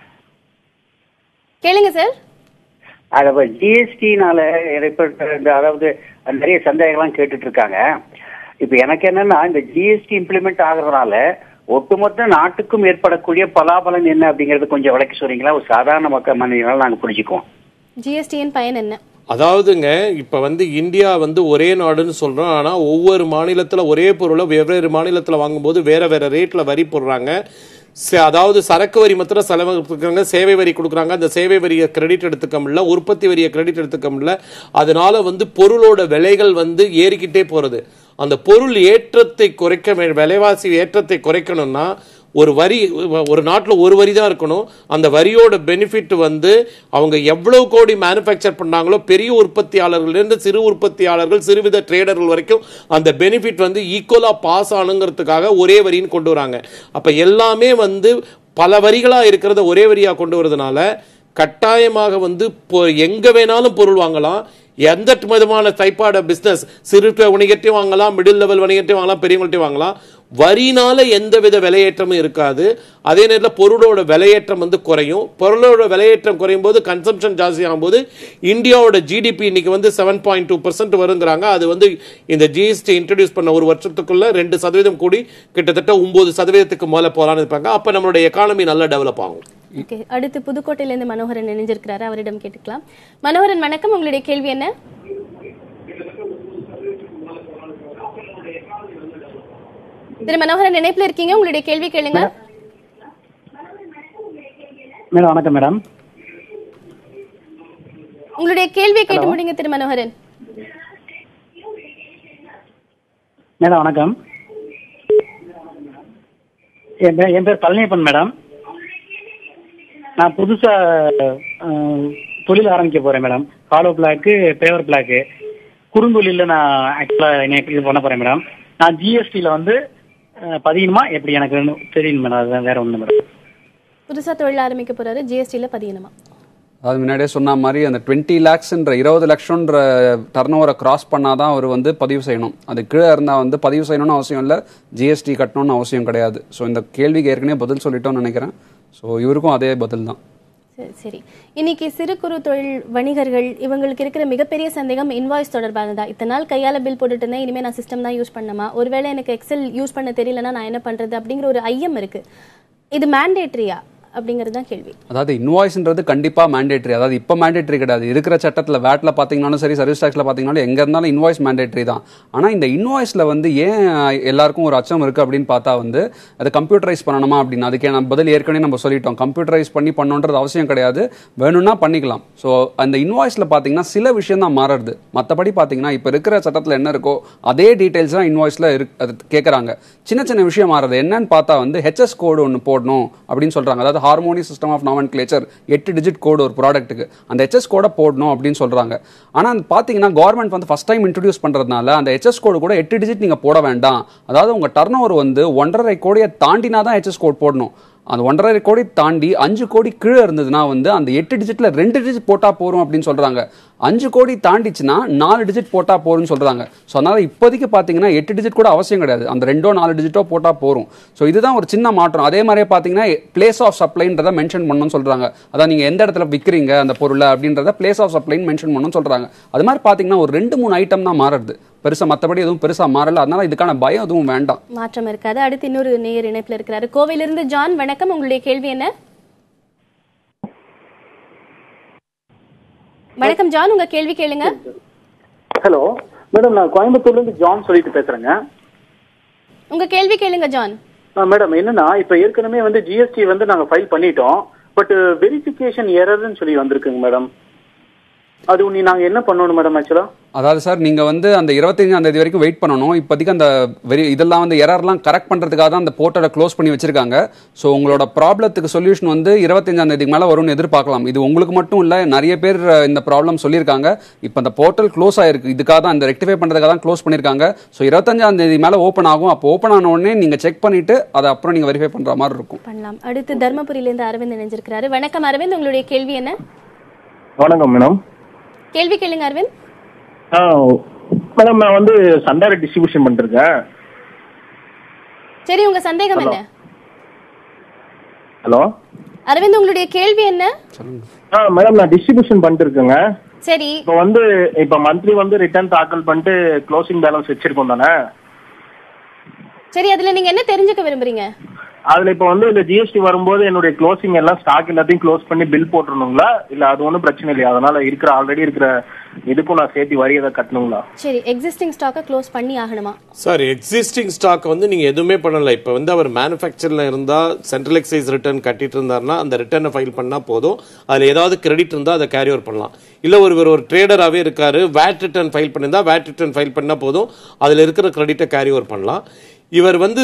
கேளுங்க சார் அதாவது ஜிஎஸ்டினால ஏற்பட்ட இந்த அதாவது நிறைய சந்தேகம்லாம் கேட்டுட்டு இருக்காங்க இப்ப எனக்கு என்னன்னா இந்த ஜிஎஸ்டி இம்ப்ளிமெண்ட் ஆகுறதுனால ஒட்டுமொத்த நாட்டுக்கும் ஏற்படக்கூடிய பலாபலன் என்ன அப்படிங்கறது கொஞ்சம் விளக்கி சொல்றீங்களா ஒரு சாதாரண மக்கள் மனிதனால நாங்க புரிஞ்சுக்குவோம் ஜிஎஸ்டியின் பயன் என்ன அதாவதுங்க இப்போ வந்து இந்தியா வந்து ஒரே நாடுன்னு சொல்கிறோம் ஆனால் ஒவ்வொரு மாநிலத்தில் ஒரே பொருளை வெவ்வேறு மாநிலத்தில் வாங்கும்போது வேற வேற ரேட்டில் வரி போடுறாங்க ச- அதாவது சரக்கு வரி மாத்திரம் செலவு கொடுக்குறாங்க சேவை வரி கொடுக்குறாங்க அந்த சேவை வரியை கிரெடிட் எடுத்துக்க முடியல உற்பத்தி வரியை கிரெடிட் எடுத்துக்க முடியல அதனால வந்து பொருளோட விலைகள் வந்து ஏறிக்கிட்டே போகிறது அந்த பொருள் ஏற்றத்தை குறைக்க வே- விலைவாசி ஏற்றத்தை குறைக்கணும்னா ஒரு வரி ஒரு நாட்டில் ஒரு வரி தான் இருக்கணும் அந்த வரியோட பெனிஃபிட் வந்து அவங்க எவ்வளவு கோடி மேனுஃபேக்சர் பண்ணாங்களோ பெரிய உற்பத்தியாளர்கள்லேருந்து சிறு உற்பத்தியாளர்கள் சிறுவித ட்ரேடர்கள் வரைக்கும் அந்த பெனிஃபிட் வந்து ஈக்குவலாக பாஸ் ஆனுங்கிறதுக்காக ஒரே வரின்னு கொண்டு வராங்க அப்போ எல்லாமே வந்து பல வரிகளாக இருக்கிறத ஒரே வரியாக கொண்டு வரதுனால கட்டாயமாக வந்து இப்போ எங்கே வேணாலும் பொருள் வாங்கலாம் எந்த விதமான டைப்பான பிஸ்னஸ் சிறு வணிகத்தையும் வாங்கலாம் மிடில் லெவல் வணிகத்தையும் வாங்கலாம் பெரியவங்கள்ட்டையும் வாங்கலாம் வரினால எந்தவித விலையேற்றமும் இருக்காது அதே நேரத்தில் பொருளோட விலையேற்றம் வந்து குறையும் பொருளோட விலையேற்றம் குறையும் போது கன்சம்ஷன் ஜாஸ்தி ஆகும்போது இந்தியாவோட ஜிடிபி இன்னைக்கு வந்து செவன் பாயிண்ட் டூ பர்சன்ட் வருங்கிறாங்க அது வந்து இந்த ஜிஎஸ்டி இன்ட்ரடியூஸ் பண்ண ஒரு வருஷத்துக்குள்ள ரெண்டு சதவீதம் கூடி கிட்டத்தட்ட ஒன்பது சதவீதத்துக்கு மேலே போகலான்னு இருப்பாங்க அப்போ நம்மளுடைய எக்கானமி நல்லா டெவலப் ஆகும் ஓகே அடுத்து புதுக்கோட்டையிலேருந்து மனோகரன் இணைஞ்சிருக்கிறாரு அவரிடம் கேட்டுக்கலாம் மனோகரன் வணக்கம் உங்களுடைய கேள்வி என்ன திரு மனோகரன் இணைப்புல இருக்கீங்க உங்களுடைய கேள்வி கேளுங்க மேடம் வணக்கம் மேடம் உங்களுடைய கேள்வியை கேட்டு Hello. முடிங்க திரு மனோகரன் மேடம் வணக்கம் என் பேர் என் பேர் பழனியப்பன் மேடம் நான் புதுசா அஹ், தொழில் ஆரம்பிக்க போறேன் madam hollow block paver block குறுந்தொழில நான் ஆக்சுவலா இது பண்ண போறேன் மேடம் நான் ஜிஎஸ்டியில் வந்து அஹ், பதியணுமா எப்படி எனக்கு வேணும் தெரியணும் மேடம் அதுதான் வேற ஒன்று மேடம் புதுசா தொழில் ஆரம்பிக்க போறாரு ஜிஎஸ்டில பதியணுமா அது முன்னாடியே சொன்ன மாதிரி அந்த டுவெண்ட்டி லேக்ஸ்ன்ற இருபது லட்சம்ன்ற டர்ன் ஓவரை கிராஸ் பண்ணாதான் அவர் வந்து பதிவு செய்யணும் அது கீழே இருந்தால் வந்து பதிவு செய்யணும்னு அவசியம் இல்லை ஜிஎஸ்டி கட்டணும்னு அவசியம் கிடையாது ஸோ இந்த கேள்விக்கு ஏற்கனவே பதில் சொல்லிட்டோம்னு நினைக்கிறேன் ஸோ இவருக்கும் அதே பதில் தான் சரி சரி இன்னைக்கு சிறு குறு தொழில் வணிகர்கள் இவங்களுக்கு இருக்கிற மிகப்பெரிய சந்தேகம் இன்வாய்ஸ் தொடர்பானதா இத்தனை நாள் கையால பில் போட்டுட்டு இருந்தேன் இனிமே நான் சிஸ்டம் தான் யூஸ் பண்ணமா ஒருவேளை எனக்கு எக்ஸல் யூஸ் பண்ண தெரியலனா நான் என்ன பண்றது அப்படிங்கிற ஒரு ஐயம் இருக்கு இது மேண்டேட்ரியா அப்படிங்கிறது தான் கேள்வி அதாவது இன்வாய்ஸ்ன்றது கண்டிப்பாக மேண்டேட்ரி அதாவது இப்போ மேண்டேட்ரி கிடையாது இருக்கிற சட்டத்தில் வேட்டில் பார்த்தீங்கன்னாலும் சரி சர்வீஸ் டேக்ஸில் பார்த்தீங்கன்னாலும் எங்கே இருந்தாலும் இன்வாய்ஸ் மேண்டேட்ரி தான் ஆனால் இந்த இன்வாய்ஸில் வந்து ஏன் எல்லாருக்கும் ஒரு அச்சம் இருக்குது அப்படின்னு பார்த்தா வந்து அதை கம்ப்யூட்டரைஸ் பண்ணணுமா அப்படின்னு அதுக்கே நம்ம பதில் ஏற்கனவே நம்ம சொல்லிட்டோம் கம்ப்யூட்டரைஸ் பண்ணி பண்ணணுன்றது அவசியம் கிடையாது வேணும்னா பண்ணிக்கலாம் ஸோ அந்த இன்வாய்ஸில் பார்த்தீங்கன்னா சில விஷயம் தான் மாறுறது மற்றபடி பார்த்தீங்கன்னா இப்போ இருக்கிற சட்டத்தில் என்ன இருக்கோ அதே டீட்டெயில்ஸ் தான் இன்வாய்ஸில் இருக்கு அது கேட்குறாங்க சின்ன சின்ன விஷயம் மாறுறது என்னன்னு பார்த்தா வந்து ஹெச்எஸ் கோடு ஒன்று போடணும் அப்படின்னு சொல்கிறாங்க அதாவது harmony system of nomenclature எட்டு டிஜிட் கோடு ஒரு ப்ராடக்ட்டுக்கு அந்த ஹெச்எஸ் கோடை போடணும் அப்படின்னு சொல்கிறாங்க ஆனால் பார்த்தீங்கன்னா கவர்மெண்ட் வந்து ஃபஸ்ட் டைம் இன்ட்ரடியூஸ் பண்ணுறதுனால அந்த ஹெச்எஸ் கோடு கூட எட்டு டிஜிட் நீங்கள் போட வேண்டாம் அதாவது உங்கள் டர்ன் வந்து ஒன்றரை கோடியை தாண்டினா தான் ஹெச்எஸ் கோட் போடணும் அந்த ஒன்றரை கோடி தாண்டி அஞ்சு கோடி கீழே இருந்ததுன்னா வந்து அந்த எட்டு டிஜிட்ல ரெண்டு டிஜிட் போட்டா போறோம் அப்படின்னு சொல்றாங்க அஞ்சு கோடி தாண்டிச்சுன்னா நாலு டிஜிட் போட்டா போறோம்னு சொல்றாங்க ஸோ அதனால இப்போதைக்கு பார்த்தீங்கன்னா எட்டு டிஜிட் கூட அவசியம் கிடையாது அந்த ரெண்டோ நாலு டிஜிட்டோ போட்டா போறோம் ஸோ இதுதான் ஒரு சின்ன மாற்றம் அதே மாதிரியே பார்த்தீங்கன்னா பிளேஸ் ஆஃப் சப்ளைன்றத மென்ஷன் பண்ணணும்னு சொல்றாங்க அதான் நீங்க எந்த இடத்துல விற்கிறீங்க அந்த பொருளை அப்படின்றத பிளேஸ் ஆஃப் சப்ளைன்னு மென்ஷன் பண்ணணும்னு சொல்றாங்க அது மாதிரி பார்த்தீங்கன்னா ஒரு ரெண்டு மூணு ஐட்டம் தான் மாறுது பெருசா மற்றபடி எதுவும் பெருசா மாறல அதனால இதுக்கான பயம் எதுவும் வேண்டாம் மாற்றம் இருக்காது அடுத்து இன்னொரு நேயர் இணைப்புல இருக்கிறாரு கோவையிலிருந்து ஜான் வணக்கம் உங்களுடைய கேள்வி என்ன வணக்கம் ஜான் உங்க கேள்வி கேளுங்க ஹலோ மேடம் நான் கோயம்புத்தூர்ல இருந்து ஜான் சொல்லிட்டு பேசுறேங்க உங்க கேள்வி கேளுங்க ஜான் மேடம் என்னன்னா இப்ப ஏற்கனவே வந்து ஜிஎஸ்டி வந்து நாங்க ஃபைல் பண்ணிட்டோம் பட் வெரிஃபிகேஷன் எரர்னு சொல்லி வந்திருக்குங்க மேடம் அது நீ நாங்க என்ன பண்ணணும் மேடம் ஆக்சுவலா அதாவது சார் நீங்க வந்து அந்த இருபத்தஞ்சாம் தேதி வரைக்கும் வெயிட் பண்ணணும் இப்போதைக்கு அந்த வெரி இதெல்லாம் வந்து எரர்லாம் கரெக்ட் பண்றதுக்காக தான் அந்த போர்ட்டலை க்ளோஸ் பண்ணி வச்சிருக்காங்க ஸோ உங்களோட ப்ராப்ளத்துக்கு சொல்யூஷன் வந்து இருபத்தஞ்சாம் தேதிக்கு மேலே வரும்னு எதிர்பார்க்கலாம் இது உங்களுக்கு மட்டும் இல்லை நிறைய பேர் அஹ், இந்த ப்ராப்ளம் சொல்லியிருக்காங்க இப்போ அந்த போர்ட்டல் க்ளோஸ் ஆயிருக்கு இதுக்காக தான் இந்த ரெக்டிஃபை பண்றதுக்காக தான் க்ளோஸ் பண்ணியிருக்காங்க ஸோ இருபத்தஞ்சாம் தேதி மேலே ஓப்பன் ஆகும் அப்போ ஓப்பன் ஆன உடனே நீங்க செக் பண்ணிட்டு அதை அப்புறம் நீங்க வெரிஃபை பண்ற மாதிரி இருக்கும் பண்ணலாம் அடுத்து தர்மபுரியிலிருந்து அரவிந்த் இணைஞ்சிருக்கிறாரு வணக்கம் அரவிந்த் உங்களுடைய கேள்வி என்ன வணக்கம் மேடம் கேள்வி கேளுங்க அரவிந்த் ஆ மேடம் நான் வந்து சண்டார டிஸ்ட்ரிபியூஷன் பண்ணிருக்கேன் சரி உங்க சந்தேகம் என்ன ஹலோ அரவிந்த் உங்களுடைய கேள்வி என்ன ஆ மேடம் நான் டிஸ்ட்ரிபியூஷன் பண்ணிட்டு இருக்கேங்க சரி இப்போ வந்து இப்போ மந்த்லி வந்து ரிட்டர்ன் தாக்கல் பண்ணிட்டு க்ளோசிங் பேலன்ஸ் வச்சிருக்கோம் தானே சரி அதுல நீங்க என்ன தெரிஞ்சுக்க விரும்புறீங்க அதுல இப்போ வந்து இந்த ஜிஎஸ்டி வரும்போது என்னுடைய க்ளோசிங் எல்லாம் ஸ்டாக் எல்லாத்தையும் க்ளோஸ் பண்ணி பில் போட்டுருணுங்களா இல்ல அது ஒன்றும் பிரச்சனை இல்லையா அதனால இருக்கிற ஆல்ரெடி இருக்கிற இதுக்கும் நான் சேர்த்து வரி எதாவது கட்டணுங்களா சரி எக்ஸிஸ்டிங் ஸ்டாக்கை க்ளோஸ் பண்ணி ஆகணுமா சார் எக்ஸிஸ்டிங் ஸ்டாக் வந்து நீங்க எதுவுமே பண்ணல இப்போ வந்து அவர் மேனுஃபேக்சர்ல இருந்தா சென்ட்ரல் எக்ஸைஸ் ரிட்டர்ன் கட்டிட்டு இருந்தாருன்னா அந்த ரிட்டர்னை ஃபைல் பண்ணா போதும் அதுல ஏதாவது கிரெடிட் இருந்தா அதை கேரி ஓவர் பண்ணலாம் இல்ல ஒருவர் ஒரு ட்ரேடராகவே இருக்காரு வேட் ரிட்டர்ன் ஃபைல் பண்ணியிருந்தா வேட் ரிட்டர்ன் ஃபைல் பண்ணா போதும் அதுல இருக்கிற கிரெடிட்டை கேரி ஓவர் பண்ணலாம் இவர் வந்து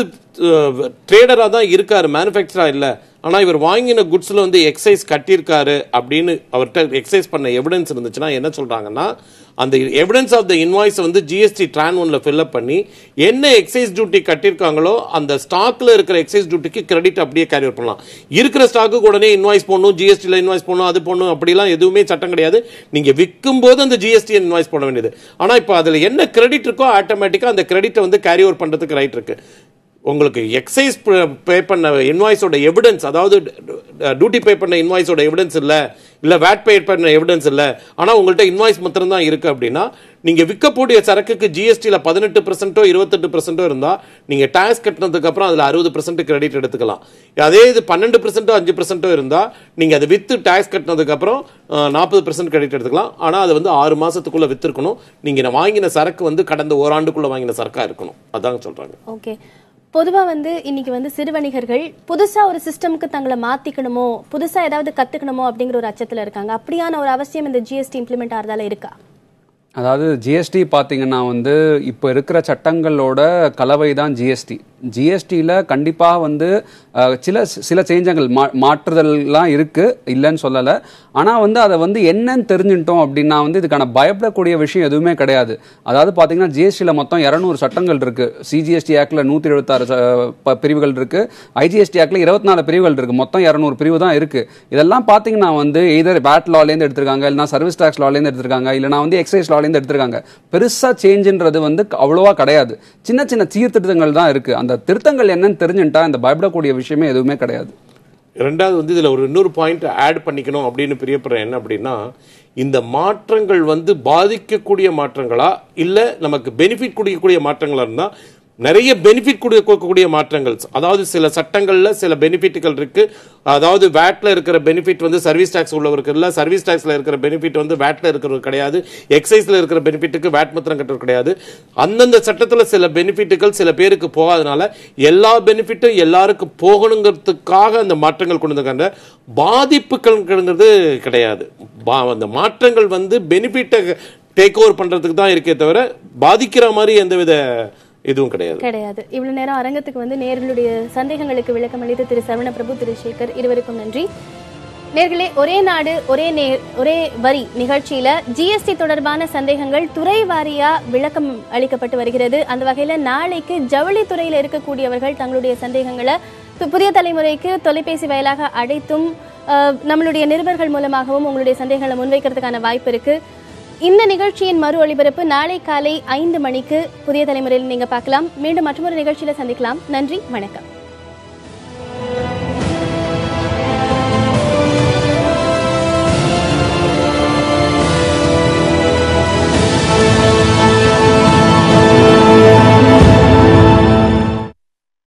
ட்ரேடராக தான் இருக்காரு மேனுஃபேக்சராக இல்லை ஆனால் இவர் வாங்கின குட்ஸில் வந்து எக்ஸைஸ் கட்டியிருக்காரு அப்படின்னு அவர்கிட்ட எக்ஸைஸ் பண்ண எவிடன்ஸ் இருந்துச்சுன்னா என்ன சொல்கிறாங்கன்னா அந்த எவிடன்ஸ் ஆஃப் த இன்வாய்ஸ் வந்து ஜிஎஸ்டி ட்ரான் ஒன்ல ஃபில்அப் பண்ணி என்ன எக்ஸைஸ் டியூட்டி கட்டியிருக்காங்களோ அந்த ஸ்டாக்ல இருக்கிற எக்ஸைஸ் டியூட்டிக்கு கிரெடிட் அப்படியே கேரி பண்ணலாம் இருக்கிற ஸ்டாக்கு உடனே இன்வாய்ஸ் போடணும் ஜிஎஸ்டியில் இன்வாய்ஸ் போடணும் அது போடணும் அப்படிலாம் எதுவுமே சட்டம் கிடையாது நீங்க விற்கும் போது அந்த ஜிஎஸ்டி இன்வாய்ஸ் போட வேண்டியது ஆனா இப்போ அதுல என்ன கிரெடிட் இருக்கோ ஆட்டோமேட்டிக்கா அந்த கிரெடிட்டை வந்து கேரி ஓவர் பண்றதுக்கு ரைட் இருக்கு உங்களுக்கு எக்ஸைஸ் பே பண்ண இன்வாய்ஸோட எவிடன்ஸ் அதாவது டியூட்டி பே பண்ண இன்வாய்ஸோட எவிடன்ஸ் இல்ல இல்ல வேட் பே பண்ண எவிடன்ஸ் இல்ல ஆனா உங்கள்ட்ட இன்வாய்ஸ் மாத்திரம் தான் இருக்கு அப்படின்னா நீங்க விற்கக்கூடிய சரக்குக்கு ஜிஎஸ்டியில் பதினெட்டு பர்சன்ட்டோ இருபத்தெட்டு பர்சன்ட்டோ இருந்தா நீங்க டேக்ஸ் கட்டினதுக்கு அப்புறம் அதுல அறுபது பர்சன்ட் கிரெடிட் எடுத்துக்கலாம் அதே இது பன்னெண்டு பர்சன்ட்டோ அஞ்சு பர்சன்ட்டோ இருந்தா நீங்க அதை வித்து டேக்ஸ் கட்டினதுக்கு அப்புறம் நாற்பது பர்சன்ட் கிரெடிட் எடுத்துக்கலாம் ஆனா அது வந்து ஆறு மாசத்துக்குள்ள வித்திருக்கணும் நீங்க வாங்கின சரக்கு வந்து கடந்த ஓராண்டுக்குள்ள வாங்கின சரக்கா இருக்கணும் அதான் சொல்றாங்க ஓகே பொதுவா வந்து இன்னைக்கு வந்து சிறு வணிகர்கள் புதுசா ஒரு சிஸ்டமுக்கு தங்களை மாத்திக்கணுமோ புதுசா ஏதாவது கத்துக்கணுமோ அப்படிங்கிற ஒரு அச்சத்துல இருக்காங்க அப்படியான ஒரு அவசியம் இந்த ஜிஎஸ்டி இம்ப்ளிமெண்ட் ஆறதால இருக்கா அதாவது ஜிஎஸ்டி பார்த்தீங்கன்னா வந்து இப்போ இருக்கிற சட்டங்களோட கலவை தான் ஜிஎஸ்டி ஜிஎஸ்டியில் கண்டிப்பாக வந்து அஹ், சில சில சேஞ்சங்கள் மா மாற்றுதல்லாம் இருக்குது இல்லைன்னு சொல்லலை ஆனால் வந்து அதை வந்து என்னன்னு தெரிஞ்சுட்டோம் அப்படின்னா வந்து இதுக்கான பயப்படக்கூடிய விஷயம் எதுவுமே கிடையாது அதாவது பார்த்தீங்கன்னா ஜிஎஸ்டியில் மொத்தம் இரநூறு சட்டங்கள் இருக்குது சிஜிஎஸ்டி ஆக்டில் நூற்றி எழுபத்தாறு பிரிவுகள் இருக்குது ஐஜிஎஸ்டி ஆக்டில் இருபத்தி நாலு பிரிவுகள் இருக்குது மொத்தம் இரநூறு பிரிவு தான் இருக்குது இதெல்லாம் பார்த்தீங்கன்னா வந்து எதர் பேட் லாலேருந்து எடுத்திருக்காங்க இல்லைனா சர்வீஸ் டேக்ஸ் லாலேருந்து எடுத்திருக்காங்க இல்லைனா வந்து எக்ஸைஸ் லாலேருந்து எடுத்திருக்காங்க பெருசாக சேஞ்சுன்றது வந்து அவ்வளோவா கிடையாது சின்ன சின்ன சீர்திருத்தங்கள் தான் இருக்குது அந்த திருத்தங்கள் என்னன்னு தெரிஞ்சுட்டா இந்த பயப்படக்கூடிய விஷயமே எதுவுமே கிடையாது ரெண்டாவது வந்து இதில் ஒரு இன்னொரு பாயிண்ட் ஆட் பண்ணிக்கணும் அப்படின்னு பிரியப்படுறேன் என்ன அப்படின்னா இந்த மாற்றங்கள் வந்து பாதிக்கக்கூடிய மாற்றங்களா இல்லை நமக்கு பெனிஃபிட் கொடுக்கக்கூடிய மாற்றங்களா இருந்தால் நிறைய பெனிஃபிட் கொடுக்கக்கூடிய மாற்றங்கள் அதாவது சில சட்டங்கள்ல சில பெனிஃபிட்டுகள் இருக்கு அதாவது வேட்ல இருக்கிற பெனிஃபிட் வந்து சர்வீஸ் டாக்ஸ் உள்ளவருக்கு இல்லை சர்வீஸ் டாக்ஸ்ல இருக்கிற பெனிஃபிட் வந்து வேட்ல இருக்கிறது கிடையாது எக்ஸைஸ்ல இருக்கிற பெனிஃபிட்டுக்கு வேட் மாத்திரம் கட்டுறது கிடையாது அந்தந்த சட்டத்துல சில பெனிஃபிட்டுகள் சில பேருக்கு போகாதனால எல்லா பெனிஃபிட்டும் எல்லாருக்கும் போகணுங்கிறதுக்காக அந்த மாற்றங்கள் கொண்டு வந்திருக்காங்க பாதிப்புகள்ங்கிறது கிடையாது பா- அந்த மாற்றங்கள் வந்து பெனிஃபிட்டை டேக் ஓவர் பண்றதுக்கு தான் இருக்கே தவிர பாதிக்கிற மாதிரி எந்தவித இதுவும் கிடையாது கிடையாது இவ்வளவு நேரம் அரங்கத்துக்கு வந்து நேர்களுடைய சந்தேகங்களுக்கு விளக்கம் அளித்த திரு சரவண பிரபு திரு சேகர் இருவருக்கும் நன்றி நேர்களே ஒரே நாடு ஒரே நே ஒரே வரி நிகழ்ச்சியில ஜிஎஸ்டி தொடர்பான சந்தேகங்கள் துறை வாரியா விளக்கம் அளிக்கப்பட்டு வருகிறது அந்த வகையில நாளைக்கு ஜவுளி துறையில இருக்கக்கூடியவர்கள் தங்களுடைய சந்தேகங்களை து- புதிய தலைமுறைக்கு தொலைபேசி வாயிலாக அழைத்தும் அஹ், நம்மளுடைய நிருபர்கள் மூலமாகவும் உங்களுடைய சந்தேகங்களை முன்வைக்கிறதுக்கான வாய்ப்பு இருக்கு இந்த நிகழ்ச்சியின் மறு ஒளிபரப்பு நாளை காலை ஐந்து மணிக்கு புதிய தலைமுறையில் நீங்க பார்க்கலாம் மீண்டும் மற்றொரு நிகழ்ச்சியில சந்திக்கலாம் நன்றி வணக்கம்